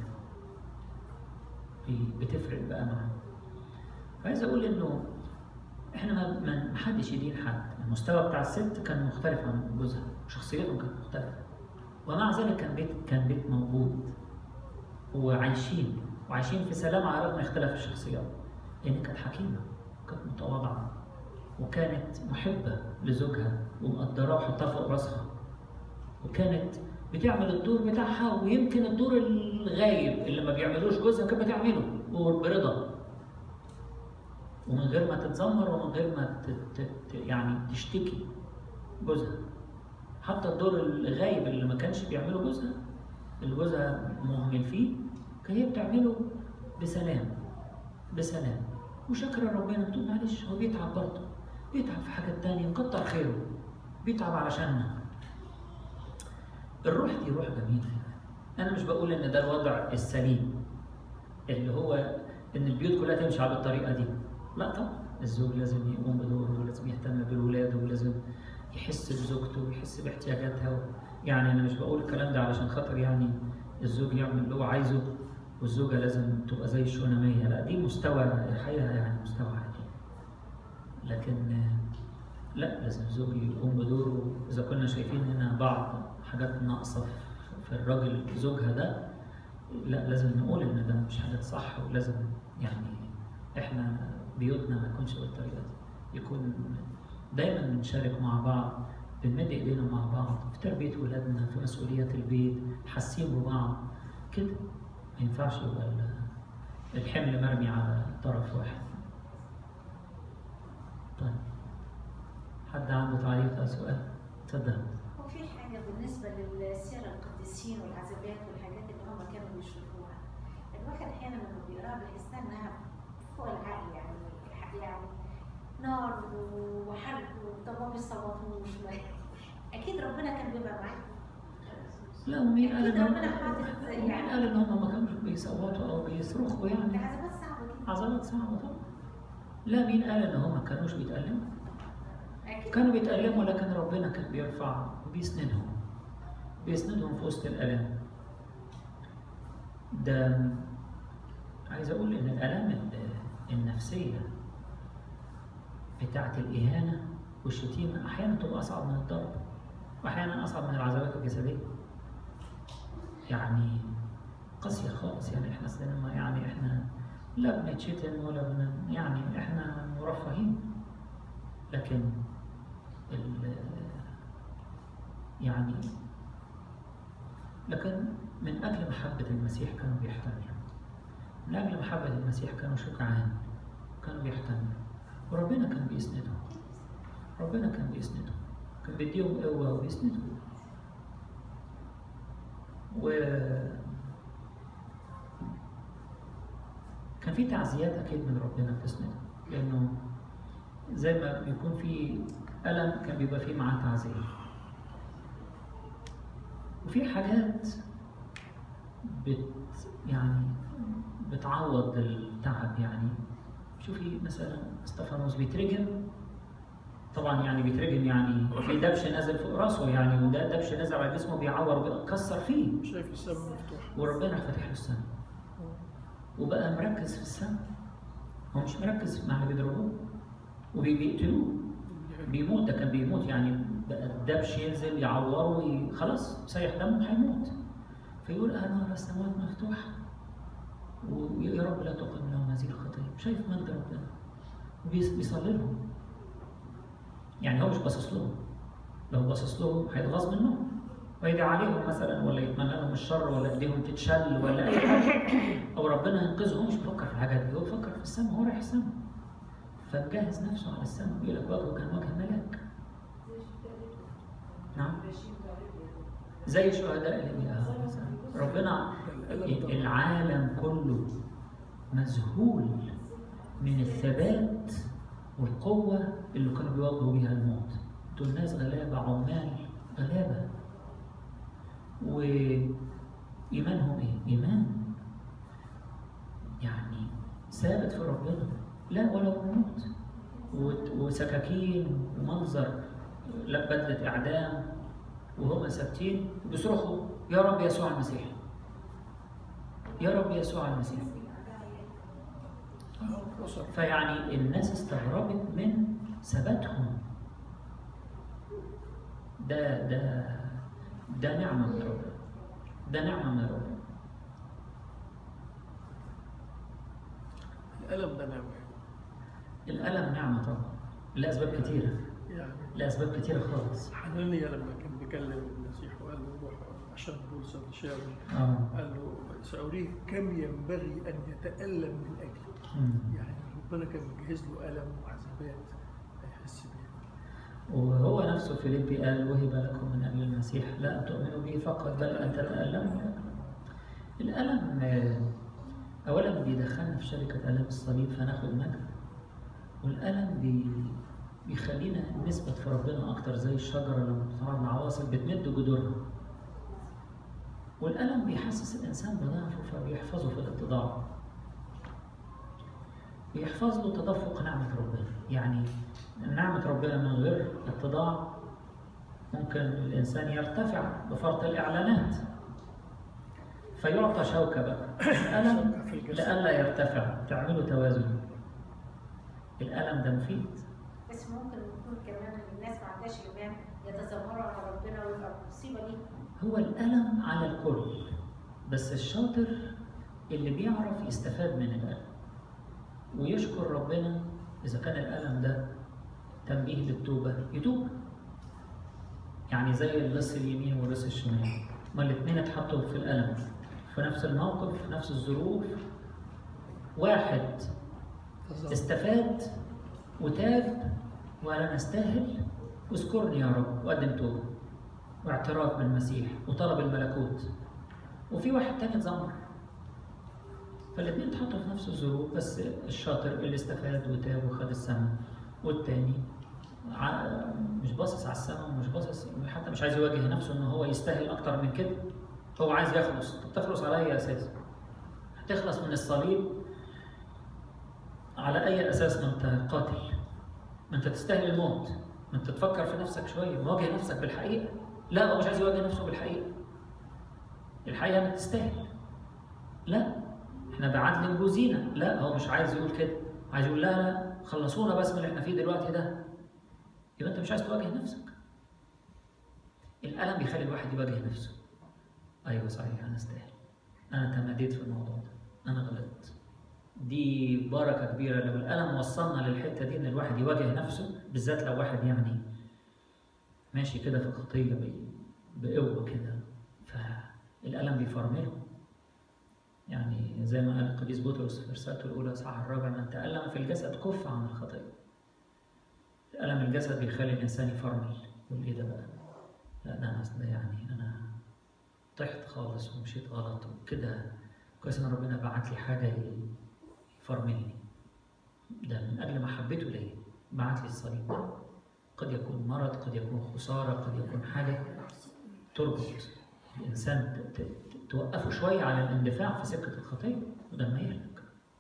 بي بتفرق بقى معاه فعايز اقول انه احنا ما ما ما حدش يدين حد المستوى بتاع الست كان مختلف عن جوزها شخصيته كانت مختلفه ومع ذلك كان بيت كان بيت موجود وعايشين وعايشين في سلام على رغم اختلاف الشخصيات لان كانت حكيمه وكانت متواضعه وكانت محبه لزوجها ومقدراه وحطاه فوق راسها وكانت بتعمل الدور بتاعها ويمكن الدور الغايب اللي ما بيعملوش جوزها كانت بتعمله وبرضا ومن غير ما تتذمر ومن غير ما ت- ت- ت- يعني تشتكي جوزها حتى الدور الغايب اللي ما كانش بيعمله جوزها اللي جوزها مهمل فيه كان هي بتعمله بسلام بسلام وشكر ربنا بتقول معلش هو بيتعب برضه بيتعب في حاجات تانية كتر خيره بيتعب علشاننا الروح دي روح جميلة أنا مش بقول إن ده الوضع السليم اللي هو إن البيوت كلها تمشي على الطريقة دي لا طبعا الزوج لازم يقوم بدوره ولازم يهتم بالولاد ولازم يحس بزوجته ويحس باحتياجاتها يعني أنا مش بقول الكلام ده علشان خاطر يعني الزوج يعمل اللي هو عايزه والزوجة لازم تبقى زي الشونامية لا دي مستوى الحقيقة يعني مستوى عالي لكن آه، لا لازم الزوج يقوم بدوره إذا كنا شايفين هنا بعض حاجات ناقصة في- في الراجل زوجها ده لا لازم نقول إن ده مش حاجات صح ولازم يعني إحنا بيوتنا ما يكونش بالطريقة دي يكون دايما بنشارك مع بعض بنمد ايدينا مع بعض في تربية ولادنا في مسؤوليات البيت حاسين ببعض كده ما ينفعش يبقى ال- الحمل مرمي على طرف واحد طيب حد عنده تعليق على سؤال؟ اتفضل وفي حاجة بالنسبة للسيرة القديسين والعذابات والحاجات اللي هم كانوا بيشوفوها الواحد أحيانا لما بيقراها بيحسها إنها فوق العقل يعني يعني نار وحرق وطب ما بيصوتوش ما- أكيد ربنا كان بيبقى معاهم لا ومين قال أكيد ان هم ربنا حاطط ومين يعني قال ان هم ما كانوش بيصوتوا او بيصرخوا يعني العذابات صعبة جدا عضلات صعبة طبعا لا مين قال ان هم ما كانوش بيتألموا أكيد كانوا بيتألموا لكن ربنا كان بيرفع بيسندهم بيسندهم في وسط الآلام ده عايز أقول إن الآلام ال- النفسية بتاعة الإهانة والشتيمة أحيانا تبقى أصعب من الضرب وأحيانا أصعب من العذابات الجسدية يعني قاسية خالص يعني إحنا سينما يعني إحنا لا بنتشتم ولا بن يعني إحنا مرفهين لكن ال- يعني لكن من أجل محبة المسيح كانوا بيحتملوا من أجل محبة المسيح كانوا شجعان كانوا بيحتملوا وربنا كان بيسندهم ربنا كان بيسندهم كان بيديهم قوة وبيسندهم و كان في تعزيات أكيد من ربنا بتسندهم لأنه زي ما بيكون في ألم كان بيبقى فيه معاه تعزية وفي حاجات بت يعني بتعوض التعب يعني شوفي مثلا استفانوس بيترجم طبعا يعني بيترجم يعني في دبش نازل فوق راسه يعني وده دبش نازل على جسمه بيعور وبيكسر فيه شايف السما مفتوح وربنا فتح له السماء وبقى مركز في السماء هو مش مركز مع اللي بيضربوه وبيقتلوه بيموت ده كان بيموت يعني بقى الدبش ينزل يعوره ي- خلاص سيح دمه هيموت فيقول انا ارى السماوات مفتوحه ويا رب لا تقم لهم هذه الخطيه شايف مجد ربنا وبيصلي لهم يعني هو مش باصص لهم لو باصص لهم هيتغاظ منهم ويدعي عليهم مثلا ولا يتمنى لهم الشر ولا ايديهم تتشل ولا اي حاجه او ربنا ينقذهم مش بيفكر في الحاجات دي هو بيفكر في السماء هو رايح السماء فمجهز نفسه على السماء بيقول لك وجهه كان وجه ملاك نعم زي شهداء الانبياء مثلا ربنا العالم كله مذهول من الثبات والقوة اللي كانوا بيواجهوا بيها الموت دول ناس غلابة عمال غلابة وإيمانهم إيه؟ إيمان يعني ثابت في ربنا لا ولو موت وت- وسكاكين ومنظر لا بدلة إعدام وهم ثابتين بيصرخوا يا رب يسوع المسيح يا رب يسوع المسيح آه، وصل. فيعني الناس استغربت من ثباتهم ده ده ده نعمة من ربنا ده نعمة من ربنا الألم ده نعمة الألم نعمة طبعا لأسباب كتيرة يعني لأسباب كتيرة خالص حنانيا لما كان بيكلم المسيح وقال له روح عشان بولس الشاوي آه. قال له سأريه كم ينبغي أن يتألم من أجلي مم. يعني ربنا كان مجهز له ألم وعذابات هيحس بيها وهو نفسه فيليبي قال وهب لكم من أجل المسيح لا أن تؤمنوا به فقط بل أن تتألموا الألم آه، أولا بيدخلنا في شركة ألم الصليب فناخد مجد والألم بي بيخلينا نثبت في ربنا أكتر زي الشجرة لما بتتعرض لعواصف بتمد جذورها والألم بيحسس الإنسان بضعفه فبيحفظه في الاتضاع بيحفظ له تدفق نعمة ربنا يعني نعمة ربنا من غير اتضاع ممكن الإنسان يرتفع بفرط الإعلانات فيعطى شوكة بقى الألم شوكة في الجسد. لئلا يرتفع تعملوا توازن الألم ده مفيد بس ممكن يكون كمان الناس ما عندهاش ايمان يتذمروا على ربنا ويبقى مصيبه ليهم هو الألم على الكل بس الشاطر اللي بيعرف يستفاد من الألم ويشكر ربنا إذا كان الألم ده تنبيه للتوبة يتوب يعني زي اللص اليمين واللص الشمال ما الاتنين اتحطوا في الألم في نفس الموقف في نفس الظروف واحد بالظبط. استفاد وتاب وأنا نستاهل واذكرني يا رب وقدم توبة واعتراف بالمسيح وطلب الملكوت وفي واحد تاني اتذمر فالاثنين اتحطوا في نفس الظروف بس الشاطر اللي استفاد وتاب وخد السما والتاني ع- مش باصص على السما ومش باصص حتى مش عايز يواجه نفسه ان هو يستاهل اكتر من كده هو عايز يخلص طب تخلص على اي اساس؟ هتخلص من الصليب على اي اساس ما انت قاتل ما انت تستاهل الموت ما انت تفكر في نفسك شويه واجه نفسك بالحقيقه لا هو مش عايز يواجه نفسه بالحقيقه الحقيقه انك تستاهل لا احنا بعدل جوزينا لا هو مش عايز يقول كده عايز يقول لا لا خلصونا بس من اللي احنا فيه دلوقتي ده يبقى انت مش عايز تواجه نفسك الالم بيخلي الواحد يواجه نفسه ايوه صحيح انا استاهل انا تماديت في الموضوع ده انا غلطت دي بركه كبيره لو الالم وصلنا للحته دي ان الواحد يواجه نفسه بالذات لو واحد يعني ماشي كده في الخطيه ب- بقوه كده فالالم بيفرمله يعني زي ما قال القديس بطرس في رسالته الاولى صح الرابع من تالم في الجسد كف عن الخطيه الم الجسد بيخلي الانسان يفرمل يقول ايه ده بقى لا ده انا أصل يعني انا طحت خالص ومشيت غلط وكده كويس ان ربنا بعت لي حاجه يفرملني ده من اجل محبته ليا بعت لي الصليب ده قد يكون مرض قد يكون خساره قد يكون حاجه تربط الانسان ت- ت- توقفه شويه على الاندفاع في سكه الخطيه بدل ما يهلك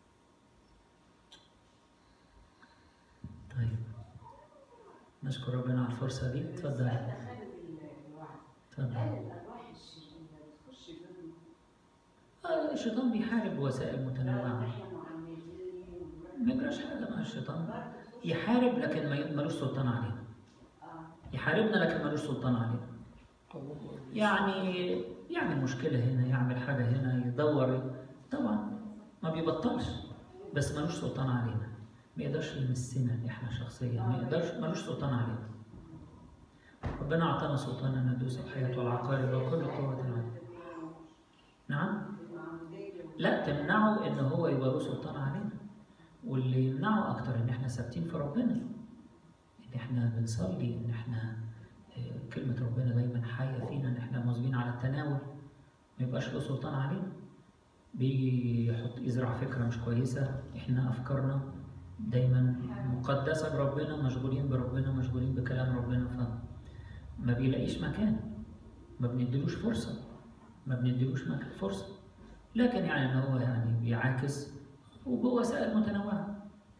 طيب نشكر ربنا على الفرصه دي اتفضل السؤال ده خارج ال- الوعي اتفضل هل الارواح الشريره بتخش ضمن آه، الشيطان بيحارب بوسائل متنوعه احنا معمدين ما يجراش حاجه مع الشيطان برضه تخش- يحارب لكن ما ي- ملوش سلطان علينا اه يحاربنا لكن ملوش سلطان علينا الله أكبر. يعني يعمل مشكلة هنا يعمل حاجة هنا يدور طبعا ما بيبطلش بس ملوش سلطان علينا ما يقدرش يمسنا احنا شخصيا ما يقدرش ملوش سلطان علينا ربنا اعطانا سلطان ان ندوس الحياة والعقارب وكل قوة العالم نعم لا تمنعه ان هو يبقى له سلطان علينا واللي يمنعه اكتر ان احنا ثابتين في ربنا ان احنا بنصلي ان احنا آه، كلمة ربنا دايما حية فينا ان احنا مواظبين على التناول ما يبقاش له سلطان علينا بيجي يحط يزرع فكرة مش كويسة احنا افكارنا دايما مقدسة بربنا مشغولين بربنا مشغولين بكلام ربنا فما بيلاقيش مكان ما بنديلوش فرصة ما بنديلوش مكان فرصة لكن يعني ان هو يعني بيعاكس وبوسائل متنوعة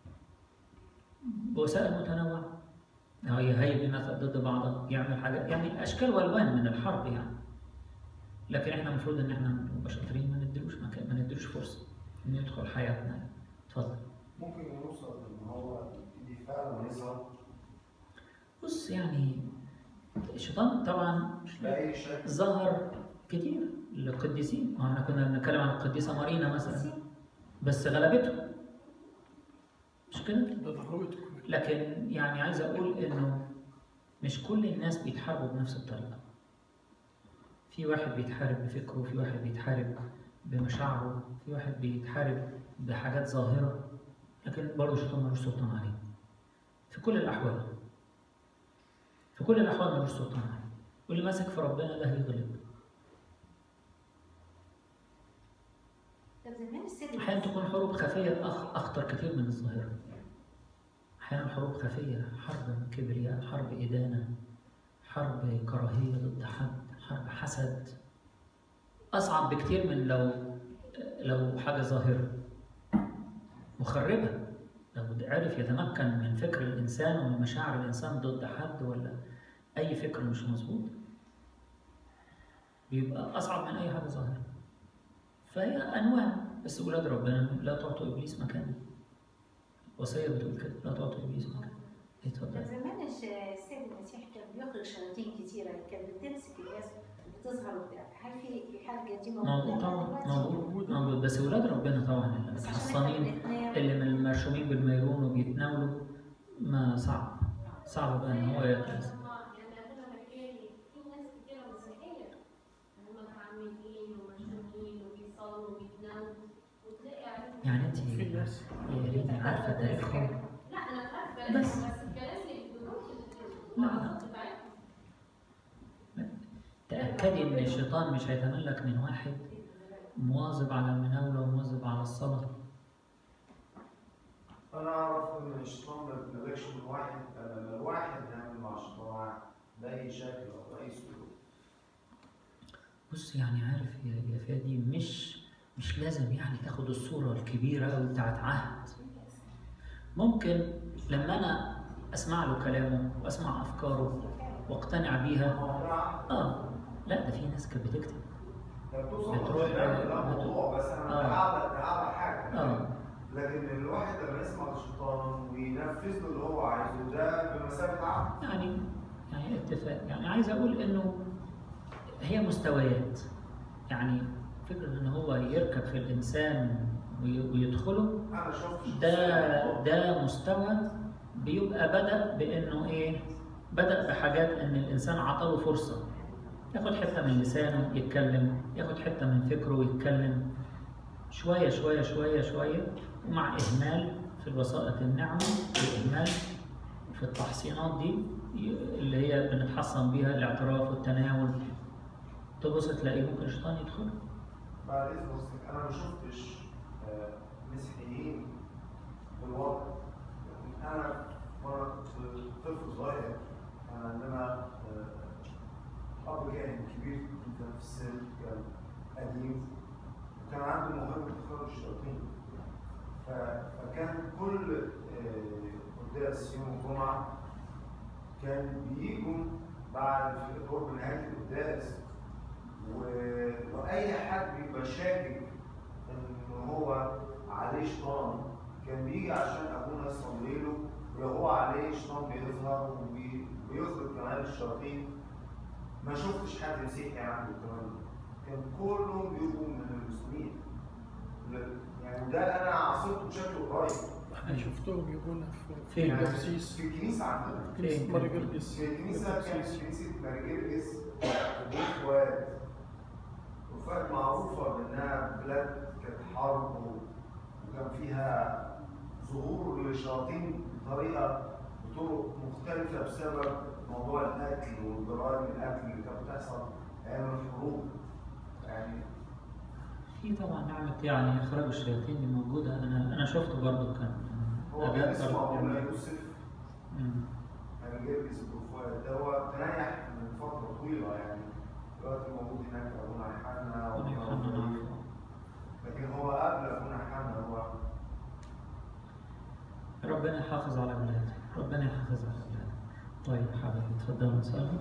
بوسائل متنوعة هي هي بناس ضد بعضها يعمل حاجات يعني اشكال والوان من الحرب يعني لكن احنا المفروض ان احنا نبقى شاطرين ما نديلوش مكان ما نديلوش فرصه انه يدخل حياتنا اتفضل ممكن يوصل ان هو يبتدي فعلا يظهر بص يعني الشيطان طبعا باي شكل ظهر كتير للقديسين ما احنا كنا بنتكلم عن القديسه مارينا مثلا بس غلبته مش كده؟ ده ضرورته كمان. لكن يعني عايز اقول انه مش كل الناس بيتحاربوا بنفس الطريقه في واحد بيتحارب بفكره في واحد بيتحارب بمشاعره في واحد بيتحارب بحاجات ظاهره لكن برضه الشيطان ملوش سلطان عليه في كل الاحوال في كل الاحوال ملوش سلطان عليه واللي ماسك في ربنا ده هيغلب طب زمان السيد احيانا تكون حروب خفيه أخ اخطر كتير من الظاهره أحيانا حروب خفية حرب كبرياء حرب إدانة حرب كراهية ضد حد حرب حسد أصعب بكتير من لو لو حاجة ظاهرة مخربة لو عرف يتمكن من فكر الإنسان ومن مشاعر الإنسان ضد حد ولا أي فكر مش مظبوط بيبقى أصعب من أي حاجة ظاهرة فهي أنواع بس ولاد ربنا لا تعطوا إبليس مكان وصية بتقول كده لا تعطوا إبليس مكان كان اتفضل زمان الش- السيد المسيح كان بيخرج شياطين كتيرة كانت بتمسك الناس بتظهر وبتاع هل في الحاجة دي موجودة موجود طبعا دلوقتي؟ موجود موجود بس ولاد ربنا طبعا اللي بس عشان متحصنين احنا بنتنام اللي من المرشومين بالميرون وبيتناولوا ما صعب صعب بقى ان هو يتلز يعني عندنا مكاني في ناس كتيرة مسيحية هم متعمدين ومشهورين وبيصلوا وبيتناولوا وتلاقي عليهم يعني انت في ناس يا ريتني عارفه تاريخهم لا انا عارفة بس. بس بس الكلام اللي بيقولوه لا. الوعظات بتاعتهم تاكدي ان الشيطان مش هيتملك من واحد مواظب على المناوله ومواظب على الصلاه انا اعرف ان الشيطان ما بيتملكش من واحد لما الواحد يعمل مع الشيطان واحد باي شكل او باي سلوك بص يعني عارف يا يا فادي مش مش لازم يعني تاخد الصوره الكبيره قوي بتاعت عهد ممكن لما انا اسمع له كلامه واسمع افكاره واقتنع بيها اه لا ده في ناس كانت بتكتب بتوصل بتروح- ده ده موضوع بس انا آه. ده اعلى ده اعلى حاجه اه لكن الواحد لما يسمع الشيطان وينفذ له اللي هو عايزه ده بمثابه عبد يعني يعني اتفاق يعني عايز اقول انه هي مستويات يعني فكره ان هو يركب في الانسان وي- ويدخله انا شفت ده ده مستوى بيبقى بدا بانه ايه بدا بحاجات ان الانسان عطاله فرصه ياخد حته من لسانه يتكلم ياخد حته من فكره يتكلم شويه شويه شويه شويه ومع اهمال في الوسائط الناعمه واهمال في التحصينات دي اللي هي بنتحصن بيها الاعتراف والتناول تبص تلاقيه ممكن الشيطان يدخل بعد اذن حضرتك انا ما شفتش آه، مسيحيين بالوضع يعني انا مره كنت طفل صغير كان عندنا آه، اب كاهن كبير جدا في السن كان قديم وكان عنده موهبه تخرج الشياطين ف- فكان كل آه، قداس يوم الجمعه كان بيجوا بعد في قرب نهايه القداس و- واي حد بيبقى شاكك ان هو عليه شيطان كان بيجي عشان ابونا يصلي له ولو هو عليه شيطان بيظهر وبي- وبيخرج كمان الشياطين ما شفتش حد مسيحي عنده الكلام ده كان كلهم بيبقوا من المسلمين ل- يعني ده انا عاصرته بشكل قريب احنا شفتهم يجونا في فين؟ في جرسيس في الكنيسه عندنا كنيسة فين؟ ماري جرجس في الكنيسة كانت جرسيس. كنيسة مارجرجس وبيت فؤاد وفؤاد معروفة بأنها بلاد كانت حرب و- وكان فيها ظهور للشياطين بطريقة بطرق مختلفة بسبب موضوع القتل وجرائم القتل اللي كانت بتحصل أيام الحروب يعني في طبعا نعمة يعني إخراج الشياطين دي موجودة أنا أنا شفته برضو كان هو كان أبيات اسمه برضو أبونا جميلة. يوسف مم. مارجرجس بوفؤاد ده هو تنيح من فترة طويلة يعني دلوقتي موجود هناك أبونا حنا ربنا يرحمه وأبونا ويعافيه. لكن هو قبل أبونا حنا هو ربنا يحافظ على أولاده ربنا يحافظ على أولاده طيب حبيبي اتفضلوا نصلي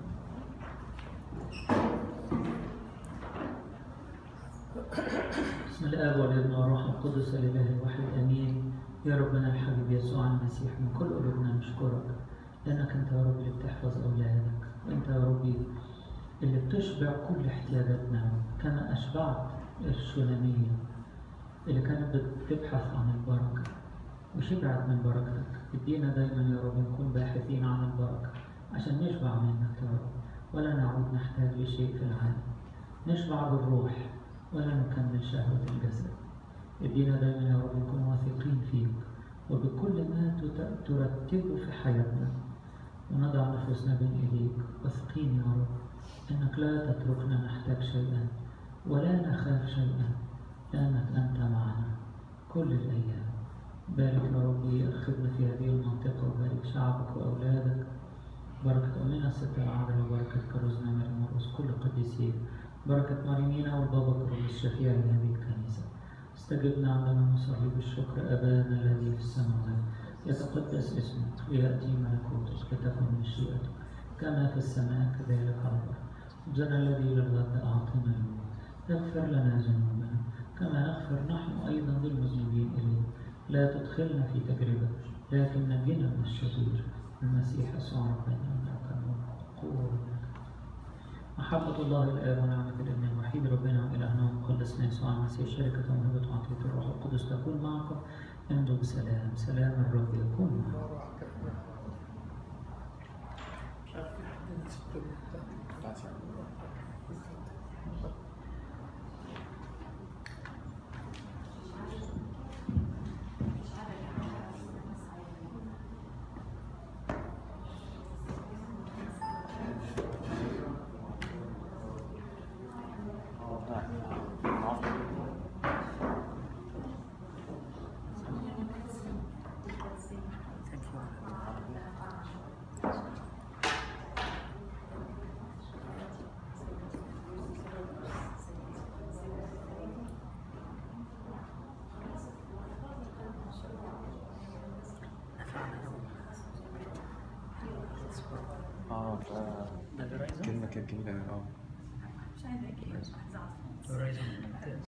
بسم الآب والابن والروح القدس الإله الواحد آمين يا ربنا الحبيب يسوع المسيح من كل قلوبنا نشكرك لأنك أنت يا رب اللي بتحفظ أولادك وأنت يا ربي اللي بتشبع كل احتياجاتنا كما أشبعت الشونامية اللي كانت بتبحث عن البركة وشبعت من بركتك ادينا دايما يا رب نكون باحثين عن البركة عشان نشبع منك يا رب ولا نعود نحتاج لشيء في العالم نشبع بالروح ولا نكمل شهوة الجسد ادينا دايما يا رب نكون واثقين فيك وبكل ما تت- ترتبه في حياتنا ونضع نفوسنا بين ايديك واثقين يا رب انك لا تتركنا نحتاج شيئا ولا نخاف شيئا لانك انت معنا كل الايام بارك يا ربي أخذنا في هذه المنطقة وبارك شعبك وأولادك بركة أمنا الست العذراء وبركة كروزنا مريم ورؤوس كل القديسين بركة مريمينا والبابا كرولوس الشفيع لهذه الكنيسة استجبنا عندما نصلي بالشكر أبانا الذي في السماوات يتقدس اسمك ليأتي ملكوتك لتكن مشيئتك كما في السماء كذلك على الأرض خبزنا الذي للغد أعطنا اليوم اغفر لنا ذنوبنا كما نغفر نحن أيضا للمذنبين إلينا لا تدخلنا في تجربة لكن نجنا من الشرير المسيح يسوع ربنا إنك القوة والمجد. محبة الله الآب ونعمة الابن الوحيد ربنا وإلهنا ومخلصنا يسوع المسيح شركة ومهبة وعطية الروح القدس تكون معكم امضوا بسلام سلام الرب يكون معكم الله راح كده. مش عارف في حد نسيت الكلمة بتاعتي. اه ده كلمة كانت جميلة اه Horizon.